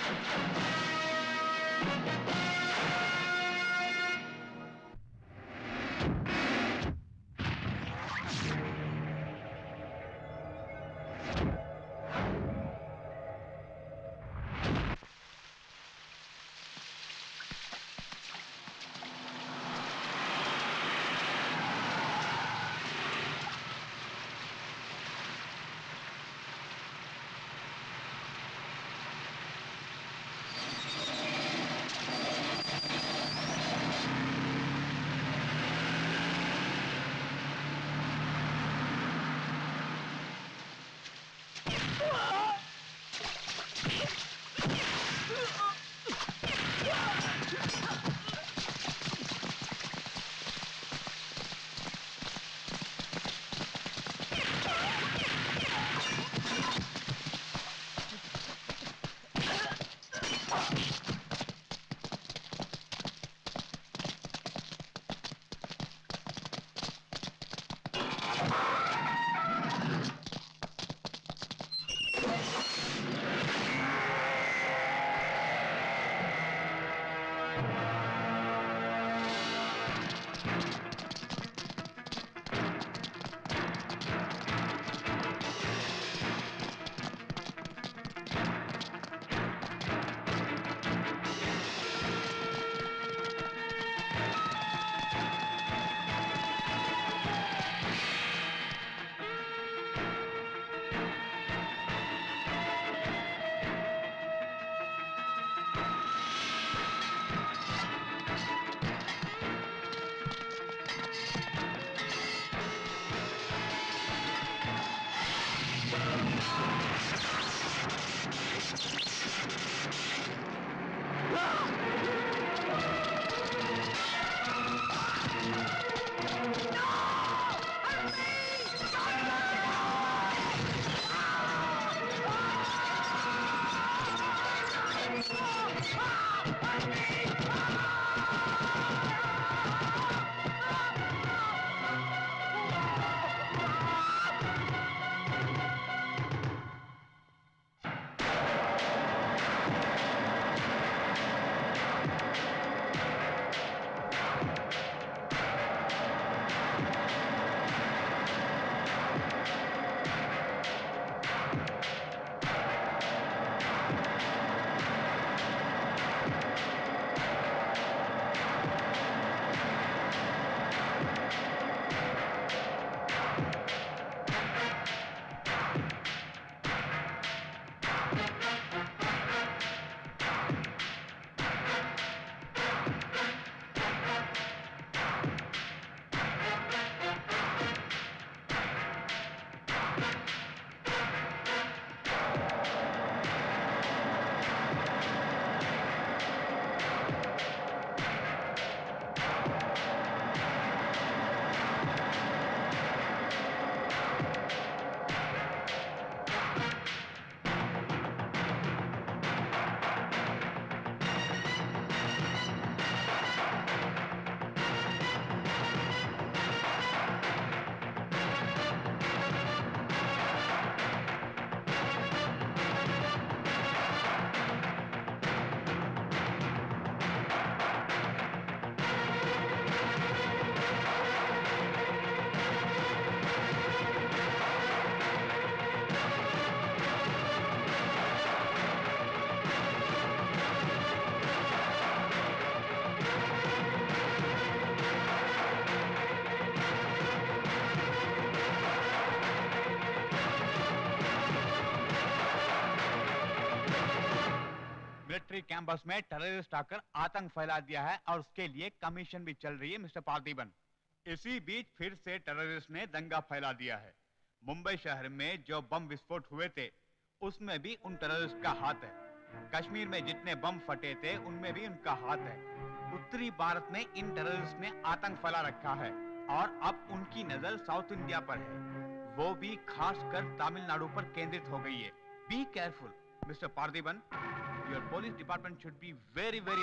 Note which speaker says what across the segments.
Speaker 1: Military campus में terrorist आकर आतंक फैला दिया है और उसके लिए कमीशन भी चल रही है मिस्टर पार्थिबन इसी बीच फिर से टेररिस्ट ने दंगा फैला दिया है मुंबई शहर में जो बम विस्फोट हुए थे उसमें भी उन टेररिस्ट का हाथ है कश्मीर में जितने बम फटे थे उनमें भी उनका हाथ है उत्तरी भारत में इन टेररिस्ट ने आतंक फैला रखा है और अब उनकी नजर साउथ इंडिया पर है वो भी खासकर तमिलनाडु पर केंद्रित हो गई है be careful mister Parthiban your police department should be very very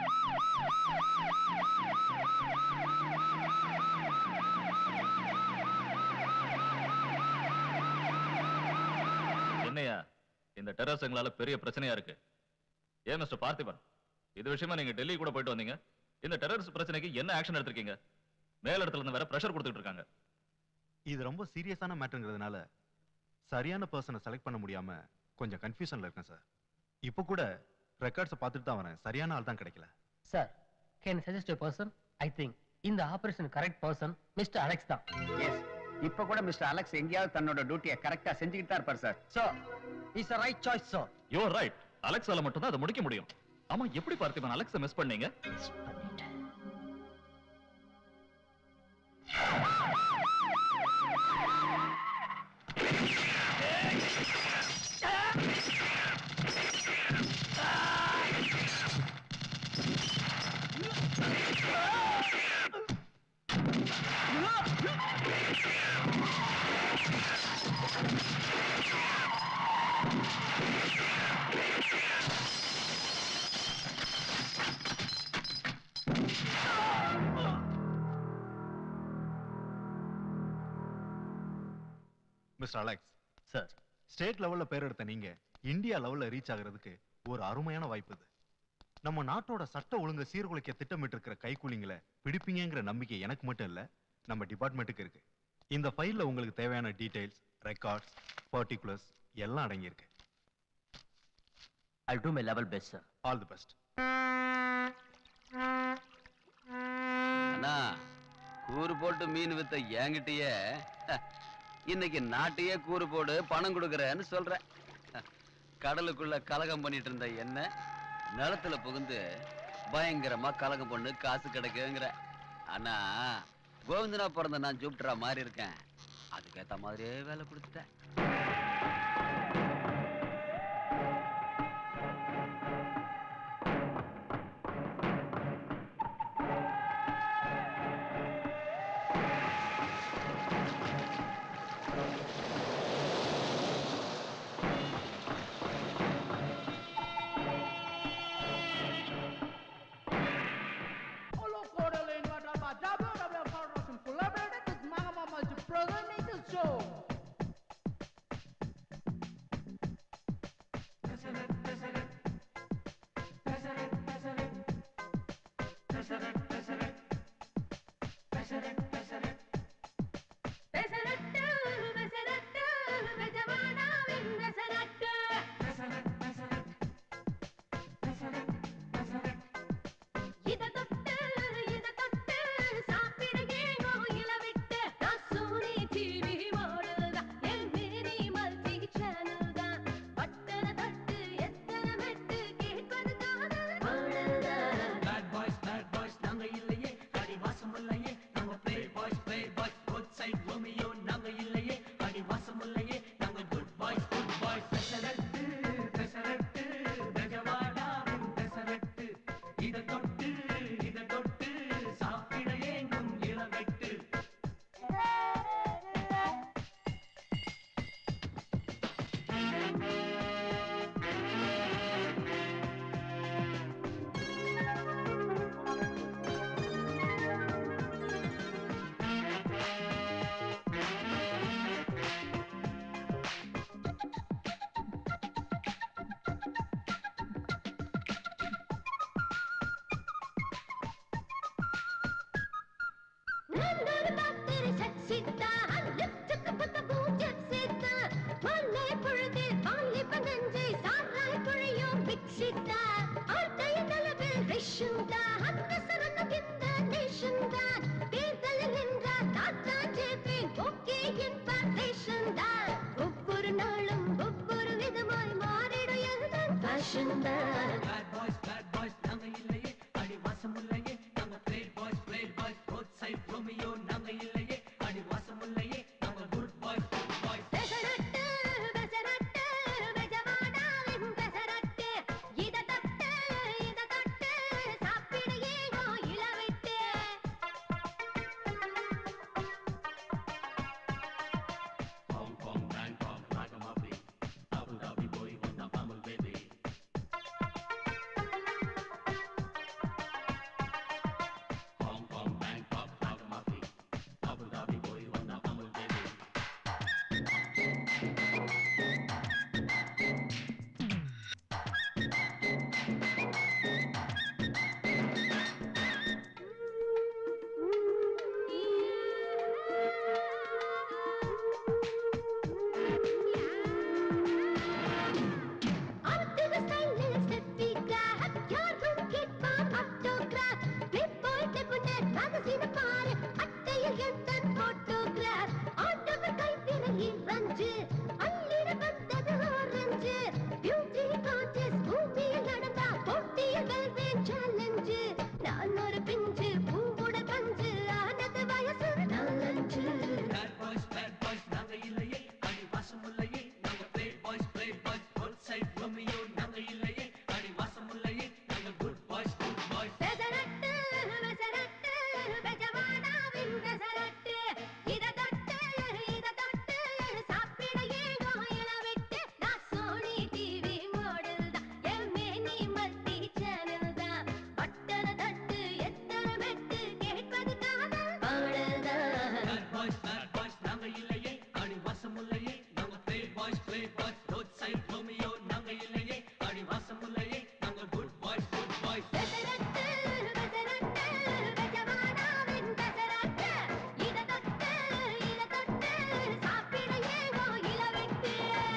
Speaker 1: alert
Speaker 2: என்னையா இந்த டெரர்ஸ்ங்களால பெரிய பிரச்சனையா இருக்கு ஏன் மிஸ்டர் பார்த்திபன் இது விஷயமா நீங்க டெல்லி கூட போயிட்டு வந்தீங்க இந்த டெரரிஸ்ட் பிரச்சனைக்கு என்ன ஆக்ஷன் எடுத்திருக்கீங்க மேல் இடத்துல இருந்து வேற பிரஷர் கொடுத்துட்டு இருக்காங்க
Speaker 3: இது ரொம்ப சீரியஸான மேட்டருங்கிறதுனால சரியான பர்சனை செலக்ட் பண்ண முடியாம கொஞ்சம் கன்ஃபியூஷன்ல இருக்கேன் சார் இப்போ கூட ரெக்கார்ட்ஸை பார்த்துட்டு தான் வரேன் சரியான ஆள் தான் கிடைக்கல
Speaker 4: sir can suggest a person I think இந்த operation correct person mister Alex தான்
Speaker 5: எஸ் இப்ப கூட மிஸ்டர் அலெக்ஸ் எங்கேயாவது தன்னோட டியூட்டியை கரெக்டா செஞ்சுக்கிட்டு தான் இருப்பார் sir
Speaker 4: sir is a right choice sir
Speaker 2: you're right அலெக்ஸால மட்டும் தான் அதை முடிக்க முடியும் ஆமா எப்படி பார்த்திபன் அலெக்ஸை மிஸ் பண்ணீங்க
Speaker 3: மிஸ்டர் அலெக்ஸ்
Speaker 4: சார்
Speaker 3: ஸ்டேட் லெவல்ல பேர் எடுத்த நீங்க இந்தியா லெவல்ல ரீச் ஆகுறதுக்கு ஒரு அருமையான வாய்ப்பு இது நம்ம நாட்டோட சட்ட ஒழுங்கை சீர்குலைக்க திட்டமிட்டு இருக்கிற கைக்கூலிங்களை பிடிப்பீங்கங்கிற நம்பிக்கை எனக்கு மட்டும் இல்ல நம்ம டிபார்ட்மெண்ட்டுக்கு இருக்கு இந்த ஃபைல்ல உங்களுக்கு தேவையான டீடைல்ஸ் ரெக்கார்ட்ஸ் பர்டிகுலர்ஸ் எல்லாம் அடங்கியிருக்கு
Speaker 4: I do my level best sir
Speaker 3: all the best
Speaker 6: அண்ணா கூறு போட்டு மீன் வித்த என்கிட்டயே இன்னைக்கு நாட்டையே கூறு போடு பணம் கொடுக்கறேன்னு சொல்றேன் கடலுக்குள்ள கலகம் பண்ணிட்டு இருந்த என்ன நிலத்துல புகுந்து பயங்கரமா கலகம் பண்ணு காசு கிடைக்குங்கிற ஆனா கோவிந்தனா பிறந்த நான் ஜூப்டரா மாறி இருக்கேன் அதுக்கேத்த மாதிரியே வேலை கொடுத்துட்டேன்
Speaker 7: Follow Coraline Watrapa, WW Foundation, collaborated with Mama Multi-Program Show.
Speaker 8: Pesarattu pesarattu பெஜவானாவின் pesarattu இத தொட்டு இத தொட்டு சாப்பிட ஏனோ இளவிட்டு நான் சோனி டிவி மாடல் தான் என் மேரி மல்டி சேனல் தான் பட்டன தட்டு எத்தனை மெட்டு கேட்பது காதல் பாடல் தான்
Speaker 9: பேட் பாய்ஸ் பேட் பாய்ஸ் நாங்க இல்லையே அடி வாசம் இல்லையே நாங்க playboys playboys good side Romeo நாங்க இல்லையே அடி வாசம் இல்லையே நாங்க good boys good boys pesarattu pesarattu பெஜவாடாவின் பெசரட்டு இத தொட்டு இத தொட்டு சாப்பிட ஏங்கும் இளவெட்டு
Speaker 8: நந்தோடு பாத்திரி சச்சித்தா லிப்டுக்கு புத்த பூஜப் சீத்தா மல்லை பொழுது வாலிப நஞ்சை சாராய் பொழியும் பிக்ஷித்தா ஆட்டைய தலவில் ரிஷுந்தா அந்த சரண கிந்த நேஷந்தா தேர்தல் நின்றார் தாத்தா ஜேபின் ஓகே இன்ஃபர்மேஷன் தான் ஒவ்வொரு நாளும் ஒவ்வொரு விதமாய் மாறிடும் எதுதான் ஃபேஷன் தான்
Speaker 9: பேட் பாய்ஸ் பேட் பாய்ஸ் நாங்க இல்லையே அடி வாசம் இல்லையே நாங்க playboys playboys good side Romeo நாங்க இல்லையே அடி வாசம் இல்லையே நாங்க good boys good boys
Speaker 8: pesarattu pesarattu பெஜவாடாவின் பெசரட்டு இத தட்டு இத தட்டு சாப்பிட ஏனோ இளவிட்டு
Speaker 9: Hong Kong, Bangkok, Nagamappi, Abu Dhabi boy, one of Amal baby.
Speaker 8: பஞ்சு அள்ளிட வந்தது ஆரஞ்சு பியூட்டி கான்டெஸ்ட் பூமியில் நடந்தா போட்டியில் வெல்வேன் சேலஞ்சு நான் ஒரு பிஞ்சு பூவுட பஞ்சு ஆனது வயசு நாலஞ்சு
Speaker 9: Bad boys, bad boys, நாங்க இல்லையே அடி வாசம் இல்லையே நாங்க play boys, play boys, both side Romeo நாங்க இல்லையே அடி வாசம் இல்லையே நாங்க good boys, good boys.
Speaker 8: Pesarattu pesarattu பெஜவாடாவின் பெசரட்டு இத தொட்டு இத தொட்டு சாப்பிட ஏகோ இளவிட்டு நான் சோனி டிவி மாடல் தான் எம்ஏனி மல்டி சேனல் தான் பட்டன தட்டு எத்தனை மெட்டு கேட்பது காதல் பாடல் தான்
Speaker 9: Bad boys, bad boys, நாங்க இல்லையே அடி வாசம் இல்லையே நாங்க play boys, play boys, both side Romeo நாங்க இல்லையே அடி வாசம் இல்லையே நாங்க good boys, good boys.
Speaker 8: Pesarattu pesarattu பெஜவாடாவின் பெசரட்டு இத தொட்டு இத தொட்டு சாப்பிட ஏகோ இளவிட்டு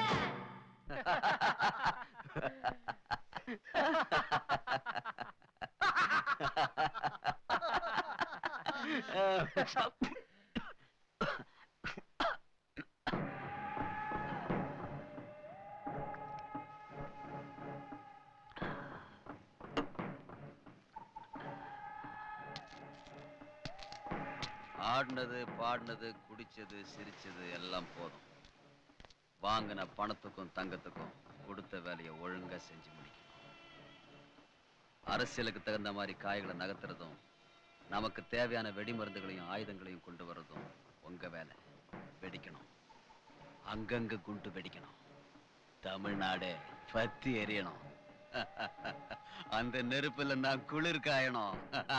Speaker 6: ஆடினது பாடினது குடிச்சது சிரிச்சது எல்லாம் போதும் வாங்கின பணத்துக்கும் தங்கத்துக்கும் கொடுத்த வேலையை ஒழுங்கா செஞ்சு முடிக்கணும் அரசியலுக்கு தகுந்த மாதிரி காய்களை நகர்த்துறதும் நமக்கு தேவையான வெடிமருந்துகளையும் ஆயுதங்களையும் கொண்டு வர்றதும் உங்க வேலை வெடிக்கணும் அங்கங்க குண்டு வெடிக்கணும் தமிழ்நாடு பத்தி எரியணும் அந்த நெருப்புல நான் குளிர் காயணும்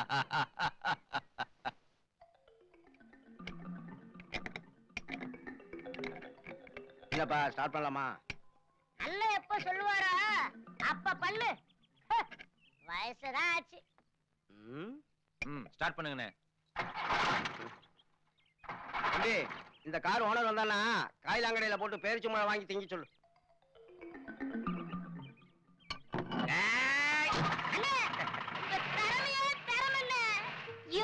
Speaker 5: இல்லப்பா ஸ்டார்ட் பண்ணலாமா
Speaker 8: அண்ணன் எப்ப சொல்லுவாரா அப்ப பண்ணு ஹ, வயசுதான் ஆச்சு
Speaker 5: ம்
Speaker 10: ம் ஸ்டார்ட் பண்ணுங்கண்ணே
Speaker 5: தம்பி இந்த கார் ஓனர் வந்தானா காயிலாங்கடையில போட்டு பேரிச்சு மழை வாங்கி திங்க சொல்லு ஏய்,
Speaker 8: அண்ணே உங்க திறமையே திறமண்ணே யோ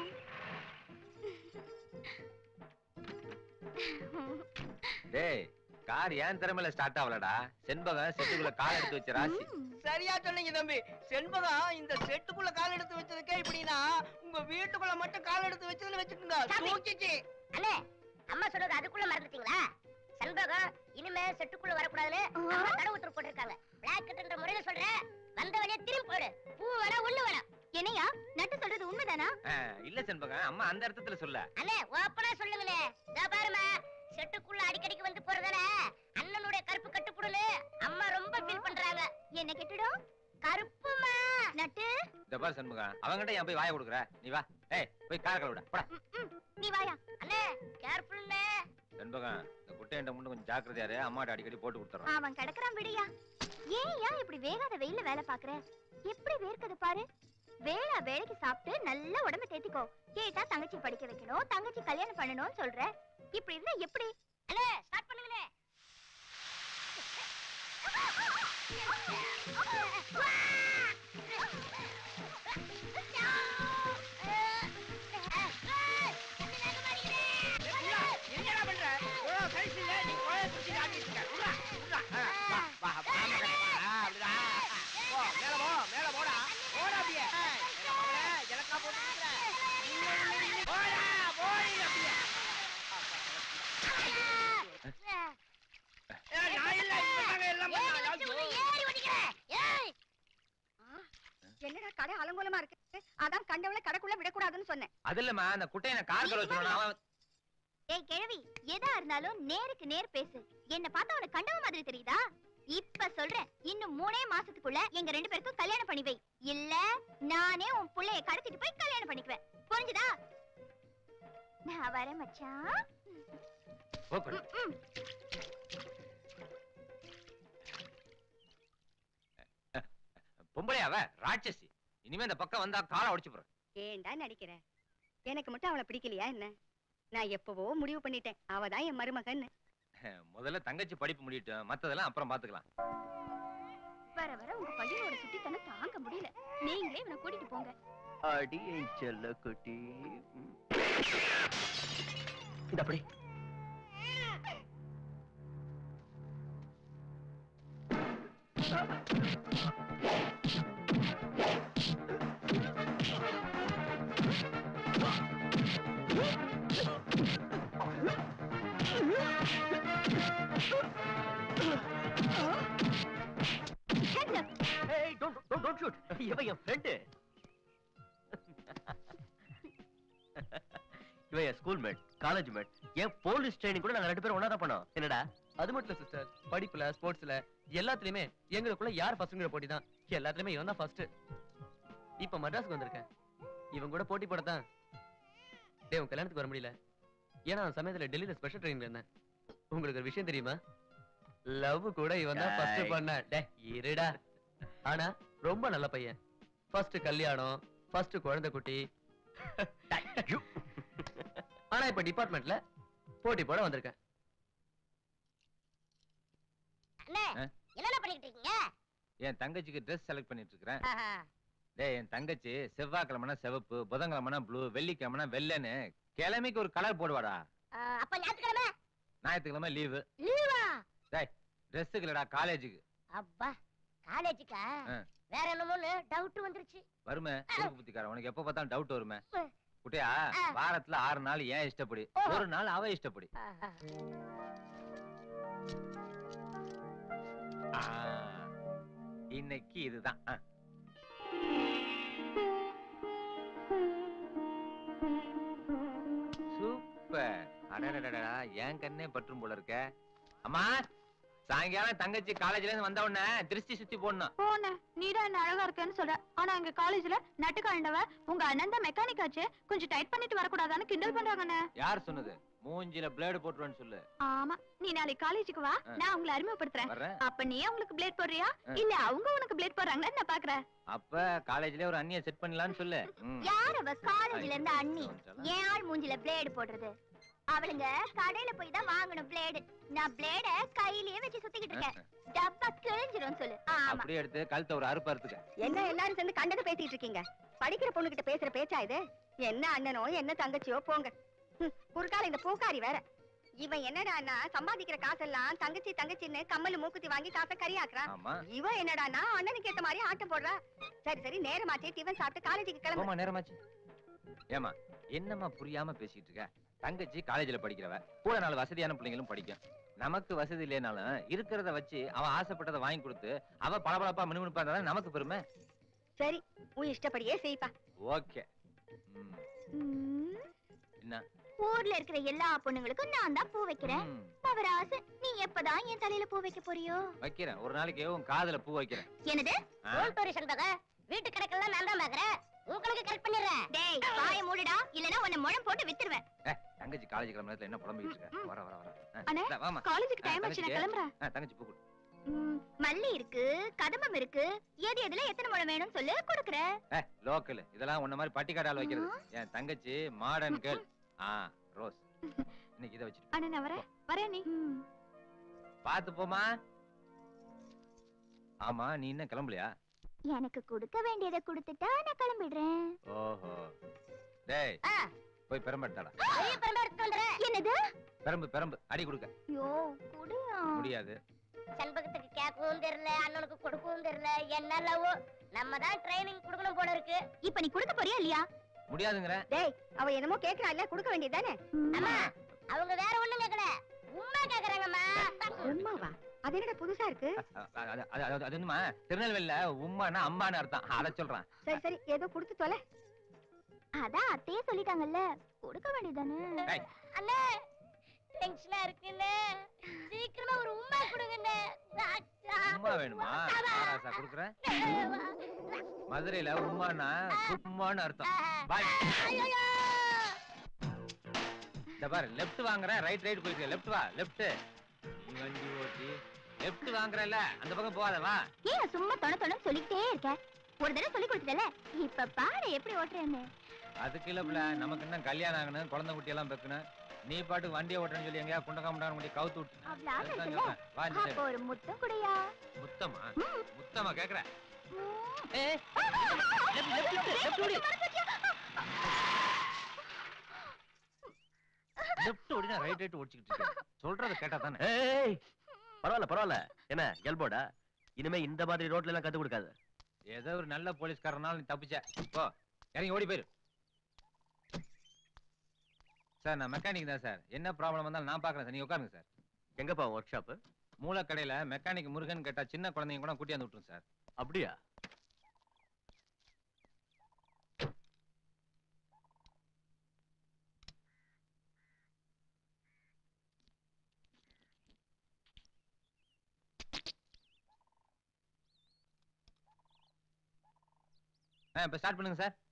Speaker 10: டேய் கார் ஏன் திறமையில ஸ்டார்ட் ஆகலடா செண்பகம் செட்டுக்குள்ள கால் எடுத்து வச்ச ராசி
Speaker 11: சரியா சொன்னீங்க தம்பி செண்பகம் இந்த செட்டுக்குள்ள கால் எடுத்து வச்சதுக்கே இப்படின்னா உங்க வீட்டுக்குள்ள மட்டும் கால் எடுத்து வச்சதுன்னு வச்சுக்கோங்க
Speaker 8: சாமி.
Speaker 11: தூக்கிச்சு
Speaker 8: அண்ணே அம்மா சொல்றது அதுக்குள்ள மறந்துட்டீங்களா சண்பகம் இனிமே செட்டுக்குள்ள வரக்கூடாதுன்னு அம்மா தடை உத்தரவு போட்டிருக்காங்க பிளாக்கெட்ன்ற முறையில சொல்றேன் வந்த வழியா திரும்பி போயிடு பூ வேணா ஒண்ணு வேணாம் என்னையா நட்டு சொல்றது உண்மைதானா
Speaker 10: ஆ, இல்ல செண்பகம் அம்மா அந்த அர்த்தத்துல சொல்ல
Speaker 8: அண்ணே ஓப்பனா சொல்லுங்கண்ணே இதோ பாருமா செட்டுக்குள்ள அடிக்கடிக்கு வந்து போறதால அண்ணனுடைய கருப்பு கட்டுப்புடுன்னு அம்மா ரொம்ப ஃபீல் பண்றாங்க என்ன கெட்டுடும் கருப்புமா நட்டு
Speaker 10: இந்த பாரு செண்பகம் அவங்கிட்ட ஏன் போய் வாய கொடுக்குற நீ வா ஏய் போய் கார் கழுவிட போடா
Speaker 8: நீ வாயா அண்ணே கேர்ஃபுல்ண்ணே
Speaker 10: செண்பகம் இந்த குட்டையண்ட முன்ன கொஞ்சம் ஜாக்கிரதையா இரு அம்மாட்ட அடிக்கடி போட்டு கொடுத்துறோம்
Speaker 8: அவன் கிடக்குறான் விடியா ஏன் ஏன் இப்படி வேகாத வெயில்ல வேலை பாக்குற எப்படி வேர்க்குது பாரு வேளா வேலைக்கு சாப்பிட்டு நல்ல உடம்ப தேத்திக்கோ கேட்டா தங்கச்சி படிக்க வைக்கணும் தங்கச்சி கல்யாணம் பண்ணணும்னு சொல்ற இப்படி இருந்தா எப்படி அண்ணே ஸ்டார்ட் பண்ணுங்களே
Speaker 11: என்னடா பண்ற ஓ கழிச்சுல நீ கோய சுத்தி காட்டிட்டு இருக்க உட்றா, உட்றா. ஆ, வா, வா, வா, மகனே, வா, அப்படிதான். போ, மேல போ, மேல போடா. போடா அப்படியே. ஏய், என்ன மகளே, எனக்கா போட்டு கொடுக்குற? போடா, போடி அப்படியே. ஏய், நான் இல்ல, இவங்க எல்லாம் பண்ணாங்க. ஐயோ.
Speaker 8: என்னடா கடை அலங்கோலமா இருக்கு அதான் கண்டவளை கடைக்குள்ள விடக்கூடாதுன்னு சொன்னேன்
Speaker 10: அது இல்லம்மா அந்த குட்டையனை கார் கழுவ சொல்லணும் அவன்
Speaker 8: ஏய் கிழவி எதா இருந்தாலும் நேருக்கு நேர் பேசு என்ன பார்த்தா உனக்கு கண்டவ மாதிரி தெரியுதா இப்ப சொல்றேன் இன்னும் மூணே மாசத்துக்குள்ள எங்க ரெண்டு பேருக்கும் கல்யாணம் பண்ணி வை இல்ல நானே உன் புள்ளைய கடத்திட்டு போய் கல்யாணம் பண்ணிக்குவேன் புரிஞ்சுதா நான் வரேன் மச்சான்
Speaker 10: போக்கு
Speaker 8: ம்.
Speaker 10: பொம்பளை அவ ராட்சசி இனிமே இந்த பக்கம் வந்தா காலை உடைச்சு போறேன்
Speaker 12: ஏன்டா நடிக்கிற எனக்கு மட்டும் அவளை பிடிக்கலையா என்ன நான் எப்பவோ முடிவு பண்ணிட்டேன் அவ தான் என் மருமகன்னு
Speaker 10: முதல்ல தங்கச்சி படிப்பு முடியட்டும் மத்ததெல்லாம் அப்புறம் பாத்துக்கலாம்
Speaker 8: வர வர உங்க பையனோட சுட்டித்தனம் தாங்க முடியல நீங்களே இவனை கூட்டிட்டு போங்க
Speaker 5: அடி என் செல்ல குட்டி இந்த அப்படி
Speaker 13: ஏய் டோன்ட் டோன்ட் டோன்ட் ஷூட் இவன் என் ஃப்ரெண்ட் இவன் என் ஸ்கூல் மேட் காலேஜ் மேட் என் போலீஸ் ட்ரைனிங் கூட நாங்க ரெண்டு பேரும் ஒண்ணா தான் பண்ணோம் என்னடா
Speaker 14: அது மட்டும் இல்ல சிஸ்டர் படிப்புல ஸ்போர்ட்ஸ்ல எல்லாத்துலயுமே எங்களுக்குள்ள யார் ஃபர்ஸ்ட்ங்கிற போட்டி தான் எல்லாத்துலயுமே இவன் தான் ஃபர்ஸ்ட் இப்ப மദ്രാஸ்க்கு வந்திருக்கேன் இவன் கூட போட்டி போடத்தான் டேய் உன் கல்யாணத்துக்கு வர முடியல ஏன்னா அந்த சமயத்துல டெல்லியில ஸ்பெஷல் ட்ரெயின்ல இருந்தேன் உங்களுக்கு ஒரு விஷயம் தெரியுமா லவ் கூட இவன் தான் ஃபர்ஸ்ட்
Speaker 13: டேய்.
Speaker 14: பண்ண டே இருடா ஆனா ரொம்ப நல்ல பையன் ஃபர்ஸ்ட் கல்யாணம் ஃபர்ஸ்ட் குழந்தை குட்டி ஆனா இப்ப டிபார்ட்மெண்ட்ல போட்டி போட வந்திருக்கேன்
Speaker 8: அண்ணே
Speaker 10: ஆ?
Speaker 8: என்னென்ன பண்ணிட்டு இருக்கீங்க
Speaker 10: என் தங்கச்சிக்கு ட்ரெஸ் செலக்ட் பண்ணிட்டு இருக்கிறேன்
Speaker 8: ஆஹா.
Speaker 10: டேய் என் தங்கச்சி செவ்வாய்க்கிழமைனா சிவப்பு புதன்கிழமைனா ப்ளூ வெள்ளிக்கிழமைனா வெள்ளைன்னு கிழமைக்கு ஒரு கலர் போடுவாடா
Speaker 8: ஆ, அப்ப ஞாயிற்றுக்கிழமை
Speaker 10: ஞாயிற்றுக்கிழமை லீவு
Speaker 8: லீவா
Speaker 10: டேய் ட்ரெஸ்ஸுக்கு இல்லடா காலேஜுக்கு
Speaker 8: அப்பா காலேஜுக்கா
Speaker 10: ஆ.
Speaker 8: வேற என்னமோன்னு டவுட் வந்துருச்சு
Speaker 10: வருமே குறுக்கு புத்திக்கார உனக்கு எப்ப பார்த்தாலும் டவுட் வருமே
Speaker 8: ஆ.
Speaker 10: குட்டியா
Speaker 8: ஆ.
Speaker 10: வாரத்துல ஆறு நாள் ஏன் இஷ்டப்படி
Speaker 8: ஓஹோ.
Speaker 10: ஒரு நாள் அவ இஷ்டப்படி
Speaker 8: ஆஹா.
Speaker 10: ஆ. இன்னைக்கு இதுதான் ஆ. சூப்பர் அடடடடா என் கண்ணே பற்றும் போல இருக்க அம்மா சாயங்காலம் தங்கச்சி காலேஜ்ல இருந்து வந்த உடனே திருஷ்டி சுத்தி போடணும்
Speaker 15: போன நீதான் என்ன அழகா இருக்கேன்னு சொல்ற ஆனா எங்க காலேஜ்ல நட்டு கழண்டவ உங்க அண்ணன் தான் மெக்கானிக் ஆச்சு கொஞ்சம் டைட் பண்ணிட்டு வரக்கூடாதான்னு கிண்டல் பண்றாங்கண்ணே
Speaker 10: யார் சொன்னது மூஞ்சில பிளேடு போட்டுருவேன்னு சொல்லு
Speaker 15: ஆமா நீ நாளைக்கு காலேஜுக்கு வா
Speaker 10: ஆ.
Speaker 15: நான் உங்களை அறிமுகப்படுத்துறேன்
Speaker 10: வர்றேன்
Speaker 15: அப்ப நீ அவங்களுக்கு பிளேட் போடுறியா
Speaker 10: ஆ.
Speaker 15: இல்ல அவங்க உனக்கு பிளேட் போடுறாங்கன்னு நான் பாக்குறேன்
Speaker 10: அப்ப காலேஜ்லயே ஒரு அண்ணிய செட் பண்ணலாம்னு சொல்லு ம்.
Speaker 8: யார் அவ காலேஜ்ல இருந்து அண்ணி
Speaker 10: வந்துட்டாளா?
Speaker 8: ஏன் ஆள் மூஞ்சில பிளேடு போடுறது அவளுங்க கடையில போய் தான் வாங்கணும் பிளேடு நான் பிளேட கையிலேயே வச்சு சுத்திக்கிட்டு இருக்கேன் டப்பா கிழிஞ்சிரும் சொல்லு ஆமா
Speaker 10: அப்படியே எடுத்து கழுத்த ஒரு அறுப்பு அறுத்துக்க
Speaker 12: என்ன எல்லாரும் சேர்ந்து கண்டதை பேசிட்டு இருக்கீங்க படிக்கிற பொண்ணு கிட்ட பேசுற பேச்சா இது என்ன அண்ணனோ என்ன தங்கச்சியோ போங்க ஹம், குறுக்கால இந்த பூக்காரி வேற இவன் என்னடான்னா சம்பாதிக்கிற காசெல்லாம் தங்கச்சி தங்கச்சின்னு கம்மல் மூக்குத்தி வாங்கி காசை கரியாக்குறான்
Speaker 10: ஆமா
Speaker 12: இவன் என்னடான்னா அண்ணனுக்கு ஏத்த மாதிரி ஆட்டம் போடுறா சரி சரி நேரமாச்சே டிஃபன் சாப்பிட்டு காலேஜுக்கு கிளம்பு
Speaker 10: போமா நேரமாச்சு ஏமா என்னம்மா புரியாம பேசிட்டு இருக்க தங்கச்சி காலேஜ்ல படிக்கிறவ கூட நாலு வசதியான பிள்ளைங்களும் படிக்கும் நமக்கு வசதி இல்லைனாலும் இருக்கிறத வச்சு அவ ஆசைப்பட்டதை வாங்கி கொடுத்து அவ பளபளப்பா மினுமினுப்பா இருந்தா நமக்கு பெருமை
Speaker 12: சரி உன் இஷ்டப்படியே செய்ப்பா
Speaker 10: ஓகே
Speaker 8: ம்,
Speaker 10: என்ன
Speaker 8: ஊர்ல இருக்கிற எல்லா பொண்ணுங்களுக்கும் நான் தான் பூ வைக்கிறேன்
Speaker 10: ம்,
Speaker 8: அவராசு நீ எப்பதான் என் தலையில பூ வைக்க போறியோ
Speaker 10: வைக்கிறேன் ஒரு நாளைக்கு உன் காதுல பூ வைக்கிறேன்
Speaker 8: என்னது
Speaker 10: ஆ?
Speaker 8: ஓல்டோரி சண்பக வீட்டு கணக்கெல்லாம் நான் தான் பாக்குறேன் உங்களுக்கு கரெக்ட் பண்ணிடுறேன் டேய் வாய மூடுடா இல்லனா உன்னை முழம் போட்டு வித்துருவேன்
Speaker 10: ஏ, தங்கச்சி காலேஜ் கிளம்புற நேரத்துல என்ன புலம்பிட்டு இருக்க வர வர வர ஆ,
Speaker 15: அண்ணே,
Speaker 10: இந்தா, வாம்மா
Speaker 15: காலேஜுக்கு
Speaker 10: ஆ,
Speaker 15: டைம் ஆச்சு நான்
Speaker 10: தங்கச்சிக்கு.
Speaker 15: கிளம்புறேன்
Speaker 10: ஆ, தங்கச்சி பூ கொடு.
Speaker 8: ம், மல்லி இருக்கு கதம்பம் இருக்கு எது எதுல எத்தனை முழம் வேணும்னு சொல்லு கொடுக்குறேன்
Speaker 10: ஏ லோக்கல் இதெல்லாம் உன்ன மாதிரி பட்டிக்காடால வைக்கிறது என் தங்கச்சி மாடர்ன் கேர்ள் ஆ ரோஸ் இன்னைக்கு இதை வச்சுட்டு
Speaker 15: அண்ணே நான் வரேன் வரேன் நீ
Speaker 10: பாத்து போமா ஆமா நீ இன்னும் கிளம்பலையா
Speaker 8: எனக்கு கொடுக்க வேண்டியதை கொடுத்துட்டா நான் கிளம்பிடுறேன்
Speaker 10: ஓஹோ டேய்
Speaker 8: ஆ.
Speaker 10: போய் பெரம்பெடுத்தாடா
Speaker 8: ஐயோ, பெருமை எடுத்துட்டு வந்துடுறேன். என்னது
Speaker 10: பெரம்பு பெரம்பு அடி கொடுக்க
Speaker 8: ஐயோ குடியா
Speaker 10: முடியாது
Speaker 8: சண்பகத்துக்கு கேட்கவும் தெரியல அண்ணனுக்கு கொடுக்கவும் தெரியல என்ன லவ் நம்ம தான் ட்ரைனிங் கொடுக்கணும் போல இருக்கு இப்ப நீ கொடுக்க போறியா இல்லையா
Speaker 10: முடியாதுங்கிற
Speaker 12: டேய் அவ என்னமோ கேக்குறா இல்ல கொடுக்க வேண்டியதுதானே
Speaker 8: அம்மா அவங்க வேற ஒண்ணும் கேக்கல உண்மை கேக்குறாங்கம்மா
Speaker 12: உண்மாவா அது என்னடா புதுசா இருக்கு
Speaker 10: அ- அ- அது அது- அது- அது என்னமா திருநெல்வேலியில உம்மானா அம்மான்னு அர்த்தம் அத சொல்றேன்
Speaker 12: சரி சரி ஏதோ கொடுத்து தொலை
Speaker 8: அதான் அத்தையே சொல்லிட்டாங்கல்ல கொடுக்க வேண்டியதானே
Speaker 10: டேய்.
Speaker 8: அண்ணே டென்ஷனா இருக்குண்ணே சீக்கிரமா ஒரு உண்மை கொடுங்கண்ணே
Speaker 10: உம்மா வேணுமா ஆராசா குடுக்குறேன் மதுரையில உம்மானா உம்மான்னு அர்த்தம் பாய் இந்த பாரு லெஃப்ட் வாங்குறேன் ரைட் ரைட் போயிட்டு லெஃப்ட் வா லெஃப்ட் நீ வண்டி ஓட்டி லெஃப்ட் வாங்குறல அந்த பக்கம் போகாத வா
Speaker 8: ஏன் சும்மா தொண தொணன்னு சொல்லிக்கிட்டே இருக்க ஒரு தடவை சொல்லி கொடுத்தல இப்ப பாரு எப்படி ஓட்டுறேன்னு
Speaker 10: அதுக்கு இல்ல பிள்ளை நமக்கு இன்னும் கல்யாணம் ஆகணும் குழந்தை குட்டி எல்லாம் பெக்கணும் நீ பாட்டுக்கு வண்டியை ஓட்டுறேன்னு சொல்லி எங்கேயா குண்டக்கா முண்டான முடி கவுத்து விட்டு
Speaker 8: அவ்வளவு
Speaker 10: அதுதான்
Speaker 8: ஆசைல
Speaker 10: சொல்றேன். வா இந்த
Speaker 8: அப்ப
Speaker 10: side.
Speaker 8: ஒரு முத்தம் குடையா
Speaker 10: முத்தமா முத்தமா கேக்குற லெஃப்ட் ஓடினா ரைட் ரைட் ஓடிச்சிட்டு இருக்கேன் சொல்றத கேட்டா தானே
Speaker 13: ஏய் பரவாயில்ல பரவாயில்ல என்ன எல்போடா இனிமே இந்த மாதிரி ரோட்ல எல்லாம் கத்து கொடுக்காது
Speaker 10: ஏதோ ஒரு நல்ல போலீஸ்காரனால நீ தப்பிச்ச போ இறங்கி ஓடி போயிரு சார் நான் மெக்கானிக் தான் சார் என்ன ப்ராப்ளம் வந்தாலும் நான் பார்க்குறேன் சார் நீங்க உட்காருங்க சார்
Speaker 13: எங்கப்பா ஒர்க் ஷாப்பு
Speaker 10: மூலக்கடையில மெக்கானிக் முருகன் கேட்டா சின்ன குழந்தைங்க கூட கூட்டியாந்து விட்டுரும் சார்
Speaker 13: அப்படியா
Speaker 10: ஆ இப்போ ஸ்டார்ட் பண்ணுங்க சார்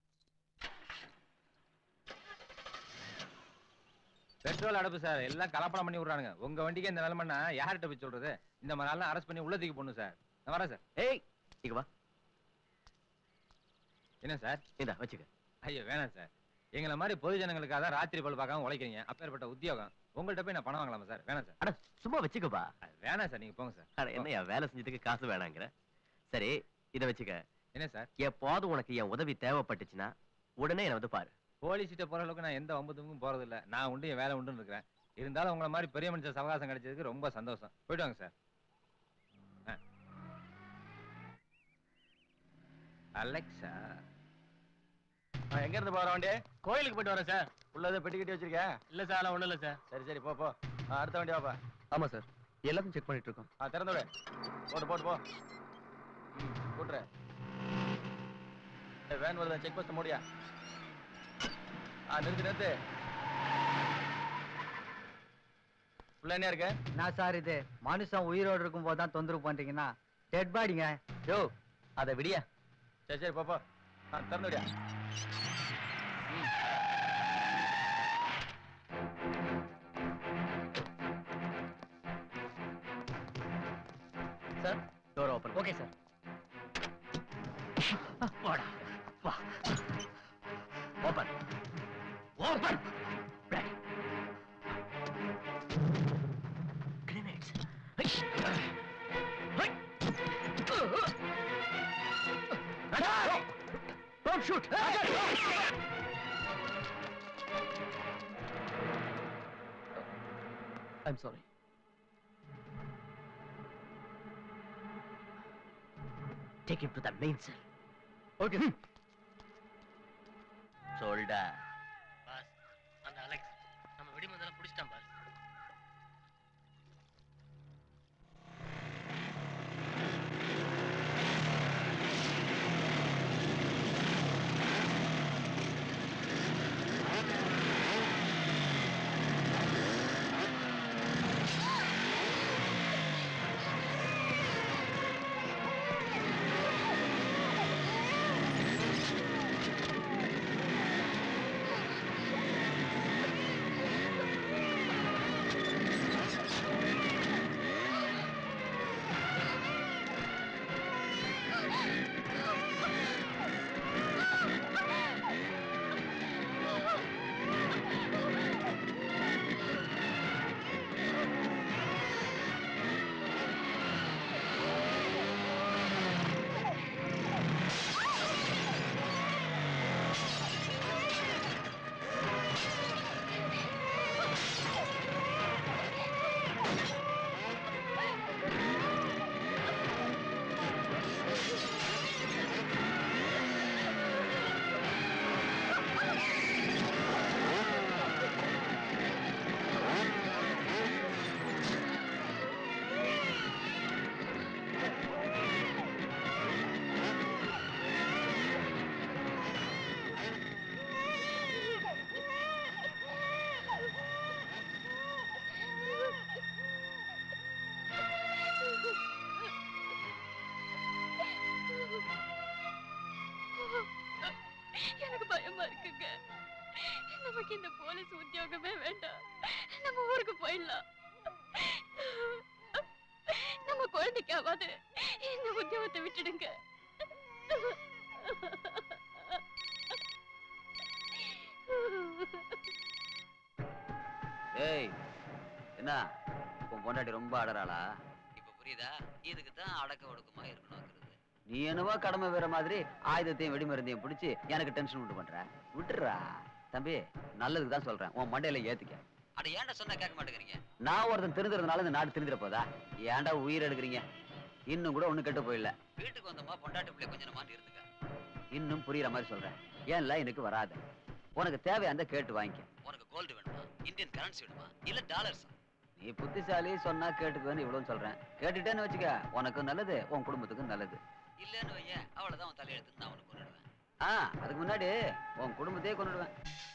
Speaker 10: பெட்ரோல் அடப்பு சார் எல்லாம் கலப்படம் பண்ணி விடுறானுங்க உங்க வண்டிக்கு இந்த நிலைமைன்னா யார்கிட்ட போய் சொல்றது இந்த மாதிரி ஆள்லாம் அரெஸ்ட் பண்ணி உள்ள தூக்கி போடணும் சார் நான் வரேன் சார்
Speaker 13: ஏய் இங்க வா
Speaker 10: என்ன சார்
Speaker 13: இந்தா வச்சுக்க
Speaker 10: ஐயோ வேணாம் சார் எங்களை மாதிரி பொது ஜனங்களுக்காக தான் ராத்திரி பல் பார்க்காம உழைக்கிறீங்க அப்பேற்பட்ட உத்தியோகம் உங்கள்கிட்ட போய் நான் பணம் வாங்கலாமா சார் வேணாம் சார்
Speaker 13: அட சும்மா வச்சுக்கப்பா
Speaker 10: வேணாம் சார் நீங்க போங்க சார்
Speaker 13: அட என்னய்யா வேலை செஞ்சதுக்கு காசு வேணாங்கிற சரி இத வச்சுக்க
Speaker 10: என்ன சார்
Speaker 13: எப்போது உனக்கு என் உதவி தேவைப்பட்டுச்சுன்னா உடனே என்னை வந்து பாரு
Speaker 10: போலீஸ்கிட்ட போற அளவுக்கு நான் எந்த வம்பத்துக்கும் போறது இல்ல நான் உண்டு என் வேலை உண்டுன்னு இருக்கிறேன் இருந்தாலும் உங்களை மாதிரி பெரிய மனுஷன் சவகாசம் கிடைச்சதுக்கு ரொம்ப சந்தோஷம் போயிட்டு வாங்க சார் ஆ. அலெக்சா
Speaker 16: எங்க இருந்து போற வண்டி
Speaker 14: கோயிலுக்கு போயிட்டு வரேன் சார்
Speaker 16: உள்ளத பெட்டி கட்டி வச்சிருக்க
Speaker 14: இல்ல சார் அதெல்லாம் ஒண்ணும் இல்ல சார்
Speaker 16: சரி சரி போ போ ஆ, அடுத்த வண்டி வாப்பா
Speaker 14: ஆமா சார் எல்லாத்தையும் செக் பண்ணிட்டு இருக்கோம்
Speaker 16: ஆ திறந்து விடு போட்டு போட்டு போ ம் கூட்டுற வேன் வருதா செக் போஸ்ட் மூடியா ஆ நிறுத்து நிறுத்து உள்ள என்ன இருக்கு
Speaker 17: நான் சார் இது மனுஷன் உயிரோடு இருக்கும் போது தான் தொந்தரவு பண்றீங்கன்னா டெட் பாடிங்க
Speaker 13: யோ அதை விடியா
Speaker 16: சரி சரி போ போ ஆ திறந்து விடியா
Speaker 13: sir door open
Speaker 14: okay sir
Speaker 13: வாடா வா open open ready grenades Don't shoot!
Speaker 14: I'm sorry.
Speaker 13: Take him to the main cell.
Speaker 14: Okay
Speaker 13: சொல்டா
Speaker 4: பாஸ் அந்த அலெக்ஸ் நம்ம வெடிமருந்தெல்லாம் பிடிச்சிட்டான் பாஸ்
Speaker 15: எனக்கு பயமா இருக்குங்க நமக்கு இந்த போலீஸ் உத்தியோகமே வேண்டாம் நம்ம ஊருக்கு போயிடலாம் நம்ம குழந்தைக்காவது இந்த உத்தியோகத்தை விட்டுடுங்க
Speaker 6: ஏய் என்ன உன் பொண்டாட்டி ரொம்ப அடறாளா இப்ப புரியுதா இதுக்கு தான் அடக்க ஒடுக்கமா இருக்கணுங்கிறது நீ என்னவோ கடமை வேற மாதிரி ஆயுதத்தையும் வெடிமருந்தையும் பிடிச்சி எனக்கு டென்ஷன் உண்டு பண்ற விட்டுறா தம்பி நல்லதுக்கு தான் சொல்றேன் உன் மண்டையில ஏத்திக்க அட ஏன்டா சொன்னா கேட்க மாட்டேங்கிறீங்க நான் ஒருத்தன் திருந்துறதுனால இந்த நாடு திருந்துற போதா ஏன்டா உயிர் எடுக்கிறீங்க இன்னும் கூட ஒண்ணு கெட்டு போயிடல வீட்டுக்கு வந்தோமா பொண்டாட்டி பிள்ளை கொஞ்சம் மாட்டி இருந்துக்க இன்னும் புரியுற மாதிரி சொல்றேன் ஏன் லைனுக்கு வராது உனக்கு தேவையா இருந்தா கேட்டு வாங்கிக்க உனக்கு கோல்டு வேணுமா இந்தியன் கரன்சி வேணுமா இல்ல டாலர்ஸ் நீ புத்திசாலி சொன்னா கேட்டுக்குவேன்னு இவ்வளவு சொல்றேன் கேட்டுட்டேன்னு வச்சுக்க உனக்கும் நல்லது உன் குடும்பத்துக்கும் நல்லது இல்லன்னு வைய அவ்வளவுதான் உன் தலையெழுத்து நான் உனக்கு கொண்டுடுவேன் ஆ அதுக்கு முன்னாடி உன் குடும்பத்தையே கொண்டுடுவேன்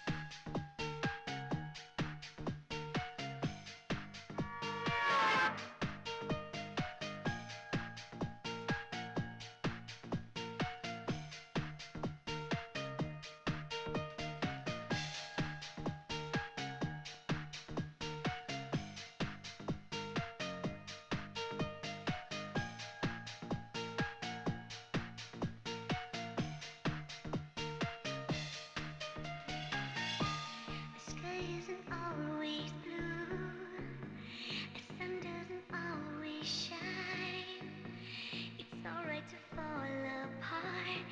Speaker 8: The sky isn't always blue. The sun doesn't always shine. It's alright to fall apart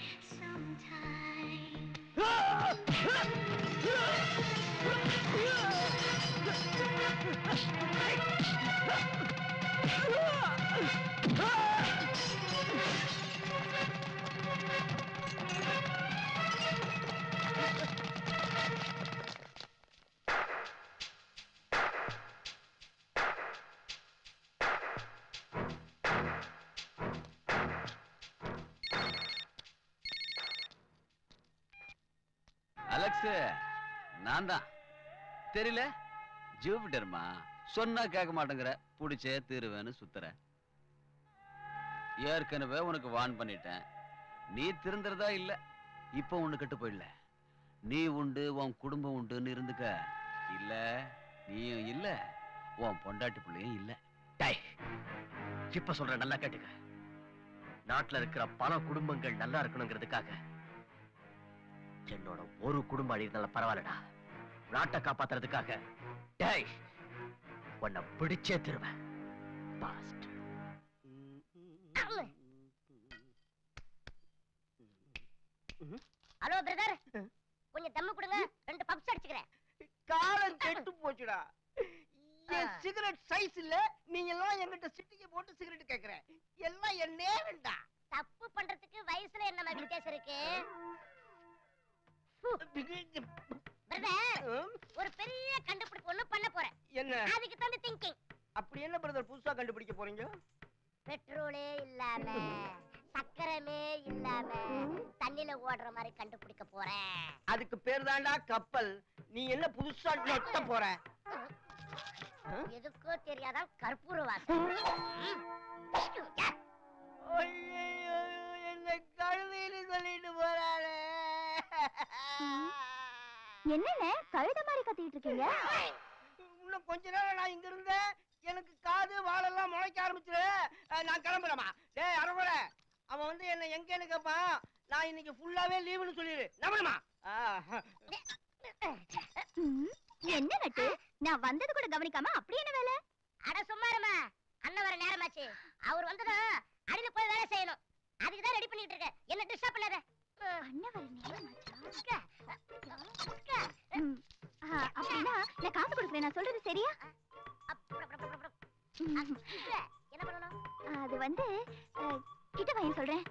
Speaker 6: Alex நான் தான் தெரியல ஜூபிட்டர்மா சொன்னா கேட்க மாட்டேங்கிற புடிச்சே தீருவேன்னு சுத்துற ஏற்கனவே உனக்கு வான் பண்ணிட்டேன் நீ திருந்துறதா இல்ல இப்போ ஒண்ணு கெட்டு போயிடல நீ உண்டு உன் குடும்பம் உண்டுன்னு இருந்துக்க இல்ல நீயும் இல்ல உன் பொண்டாட்டி பிள்ளையும் இல்ல
Speaker 13: டேய் இப்ப சொல்ற நல்லா கேட்டுக்க நாட்டுல இருக்கிற பல குடும்பங்கள் நல்லா இருக்கணுங்கிறதுக்காக என்னோட ஒரு குடும்பம் அழிஇருந்தாலும் பரவாயில்லடா நாட்டை காப்பாத்துறதுக்காக டேய் உன்னை பிடிச்சே திருவேன் பாஸ்ட்
Speaker 18: ஹலோ பிரதர் கொஞ்சம் தம்மு கொடுங்க ரெண்டு பப்ஸ் அடிச்சுக்கிறேன்
Speaker 11: காலம் கெட்டு போச்சுடா என் சிகரெட் சைஸ் இல்ல நீங்க எல்லாம் என்கிட்ட சிட்டிக்கு போட்டு சிகரெட் கேக்குற எல்லாம் என் நேரம்டா
Speaker 18: தப்பு பண்றதுக்கு வயசுல என்ன வித்தியாசம் இருக்கு பிரதர் ஒரு பெரிய கண்டுபிடிப்பு ஒண்ணு பண்ண போறேன்
Speaker 11: என்ன
Speaker 18: அதுக்கு தான் திங்கிங்
Speaker 11: அப்படி என்ன பிரதர் புதுசா கண்டுபிடிக்க போறீங்க
Speaker 18: பெட்ரோலே இல்லாம சக்கரமே இல்லாம தண்ணில ஓடுற மாதிரி கண்டுபிடிக்க போறேன்
Speaker 11: அதுக்கு பேர் தான்டா கப்பல் நீ என்ன புதுசா நொட்ட போற
Speaker 18: எதுக்கோ தெரியாதான் கற்பூர வாசம்
Speaker 11: ஐயையோ, என்ன கழுதைன்னு சொல்லிட்டு போறாளே
Speaker 15: என்னண்ணே கழுத மாதிரி கத்திட்டு இருக்கீங்க
Speaker 11: இன்னும் கொஞ்ச நேரம் நான் இங்க இருந்தேன் எனக்கு காது வாழெல்லாம் முளைக்க ஆரம்பிச்சிரு அஹ், நான் கிளம்புறேமா டேய் அரகுற அவன் வந்து என்ன எங்கன்னு கேட்பான் நான் இன்னைக்கு ஃபுல்லாவே லீவுன்னு சொல்லிடு நம்பணுமா
Speaker 15: ம், என்ன நட்டு நான் வந்தது கூட கவனிக்காம அப்படி என்ன வேலை
Speaker 18: அட சும்மா இருமா அண்ணன் வர நேரமாச்சு அவர் வந்ததும் அடியில போய் வேலை செய்யணும் அதுக்கு தான் ரெடி பண்ணிட்டு இருக்கேன் என்ன டிஸ்டர்ப் பண்ணாத
Speaker 15: அண்ணன் வர நேரமாச்சா ம், ஆ, அப்படின்னா நான் காசு கொடுக்குறேன் நான் சொல்றது சரியா ம்,
Speaker 18: என்ன பண்ணணும்
Speaker 15: அது வந்து அஹ், கிட்ட வாங்க சொல்றேன்